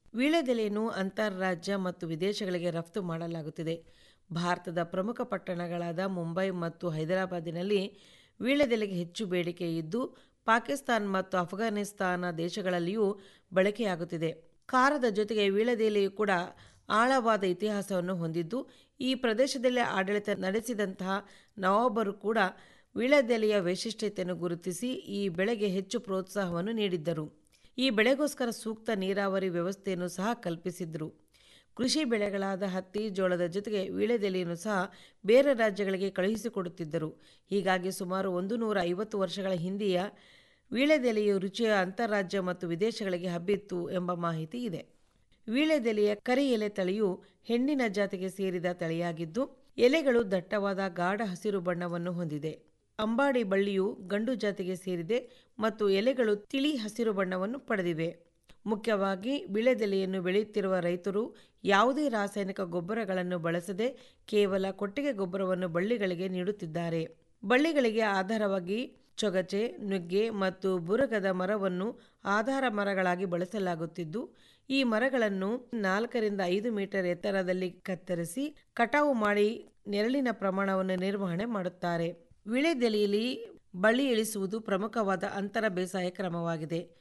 ವೀಳ್ಯದೆಲೆಯನ್ನು ಅಂತಾರಾಜ್ಯ ಮತ್ತು ವಿದೇಶಗಳಿಗೆ ರಫ್ತು ಮಾಡಲಾಗುತ್ತಿದೆ ಭಾರತದ ಪ್ರಮುಖ ಪಟ್ಟಣಗಳಾದ ಮುಂಬೈ ಮತ್ತು ಹೈದರಾಬಾದಿನಲ್ಲಿ ವೀಳ್ಯದೆಲೆಗೆ ಹೆಚ್ಚು ಬೇಡಿಕೆ ಇದ್ದು ಪಾಕಿಸ್ತಾನ್ ಮತ್ತು ಅಫ್ಘಾನಿಸ್ತಾನ ದೇಶಗಳಲ್ಲಿಯೂ ಬಳಕೆಯಾಗುತ್ತಿದೆ ಖಾರದ ಜೊತೆಗೆ ವೀಳ್ಯದೆಲೆಯು ಕೂಡ ಆಳವಾದ ಇತಿಹಾಸವನ್ನು ಹೊಂದಿದ್ದು ಈ ಪ್ರದೇಶದಲ್ಲಿ ಆಡಳಿತ ನಡೆಸಿದಂತಹ ನವಾಬರು ಕೂಡ ವೀಳ್ಯದೆಲೆಯ ವೈಶಿಷ್ಟ್ಯತೆಯನ್ನು ಗುರುತಿಸಿ ಈ ಬೆಳೆಗೆ ಹೆಚ್ಚು ಪ್ರೋತ್ಸಾಹವನ್ನು ನೀಡಿದ್ದರು ಈ ಬೆಳೆಗೋಸ್ಕರ ಸೂಕ್ತ ನೀರಾವರಿ ವ್ಯವಸ್ಥೆಯನ್ನು ಸಹ ಕಲ್ಪಿಸಿದ್ರು ಕೃಷಿ ಬೆಳೆಗಳಾದ ಹತ್ತಿ ಜೋಳದ ಜೊತೆಗೆ ವೀಳ್ಯದೆಲೆಯನ್ನು ಸಹ ಬೇರೆ ರಾಜ್ಯಗಳಿಗೆ ಕಳುಹಿಸಿಕೊಡುತ್ತಿದ್ದರು ಹೀಗಾಗಿ ಸುಮಾರು ಒಂದು ನೂರ ಐವತ್ತು ವರ್ಷಗಳ ಹಿಂದೆಯ ವೀಳ್ಯದೆಲೆಯು ರುಚಿಯ ಅಂತಾರಾಜ್ಯ ಮತ್ತು ವಿದೇಶಗಳಿಗೆ ಹಬ್ಬಿತ್ತು ಎಂಬ ಮಾಹಿತಿ ಇದೆ ವೀಳ್ಯದೆಲೆಯ ಕರಿ ಎಲೆ ತಳಿಯು ಹೆಣ್ಣಿನ ಜಾತಿಗೆ ಸೇರಿದ ತಳಿಯಾಗಿದ್ದು ಎಲೆಗಳು ದಟ್ಟವಾದ ಗಾಢ ಹಸಿರು ಬಣ್ಣವನ್ನು ಹೊಂದಿದೆ ಅಂಬಾಡಿ ಬಳ್ಳಿಯು ಗಂಡು ಜಾತಿಗೆ ಸೇರಿದೆ ಮತ್ತು ಎಲೆಗಳು ತಿಳಿ ಹಸಿರು ಬಣ್ಣವನ್ನು ಪಡೆದಿವೆ ಮುಖ್ಯವಾಗಿ ವೀಳ್ಯದೆಲೆಯನ್ನು ಬೆಳೆಯುತ್ತಿರುವ ರೈತರು ಯಾವುದೇ ರಾಸಾಯನಿಕ ಗೊಬ್ಬರಗಳನ್ನು ಬಳಸದೆ ಕೇವಲ ಕೊಟ್ಟಿಗೆ ಗೊಬ್ಬರವನ್ನು ಬಳ್ಳಿಗಳಿಗೆ ನೀಡುತ್ತಿದ್ದಾರೆ ಬಳ್ಳಿಗಳಿಗೆ ಆಧಾರವಾಗಿ ಚೊಗಚೆ ನುಗ್ಗೆ ಮತ್ತು ಬುರಗದ ಮರವನ್ನು ಆಧಾರ ಮರಗಳಾಗಿ ಬಳಸಲಾಗುತ್ತಿದ್ದು ಈ ಮರಗಳನ್ನು ನಾಲ್ಕರಿಂದ ಐದು ಮೀಟರ್ ಎತ್ತರದಲ್ಲಿ ಕತ್ತರಿಸಿ ಕಟಾವು ಮಾಡಿ ನೆರಳಿನ ಪ್ರಮಾಣವನ್ನು ನಿರ್ವಹಣೆ ಮಾಡುತ್ತಾರೆ ವೀಳ್ಯದೆಲೆಯಲ್ಲಿ ಬಳ್ಳಿ ಇಳಿಸುವುದು ಪ್ರಮುಖವಾದ ಅಂತರ ಬೇಸಾಯ ಕ್ರಮವಾಗಿದೆ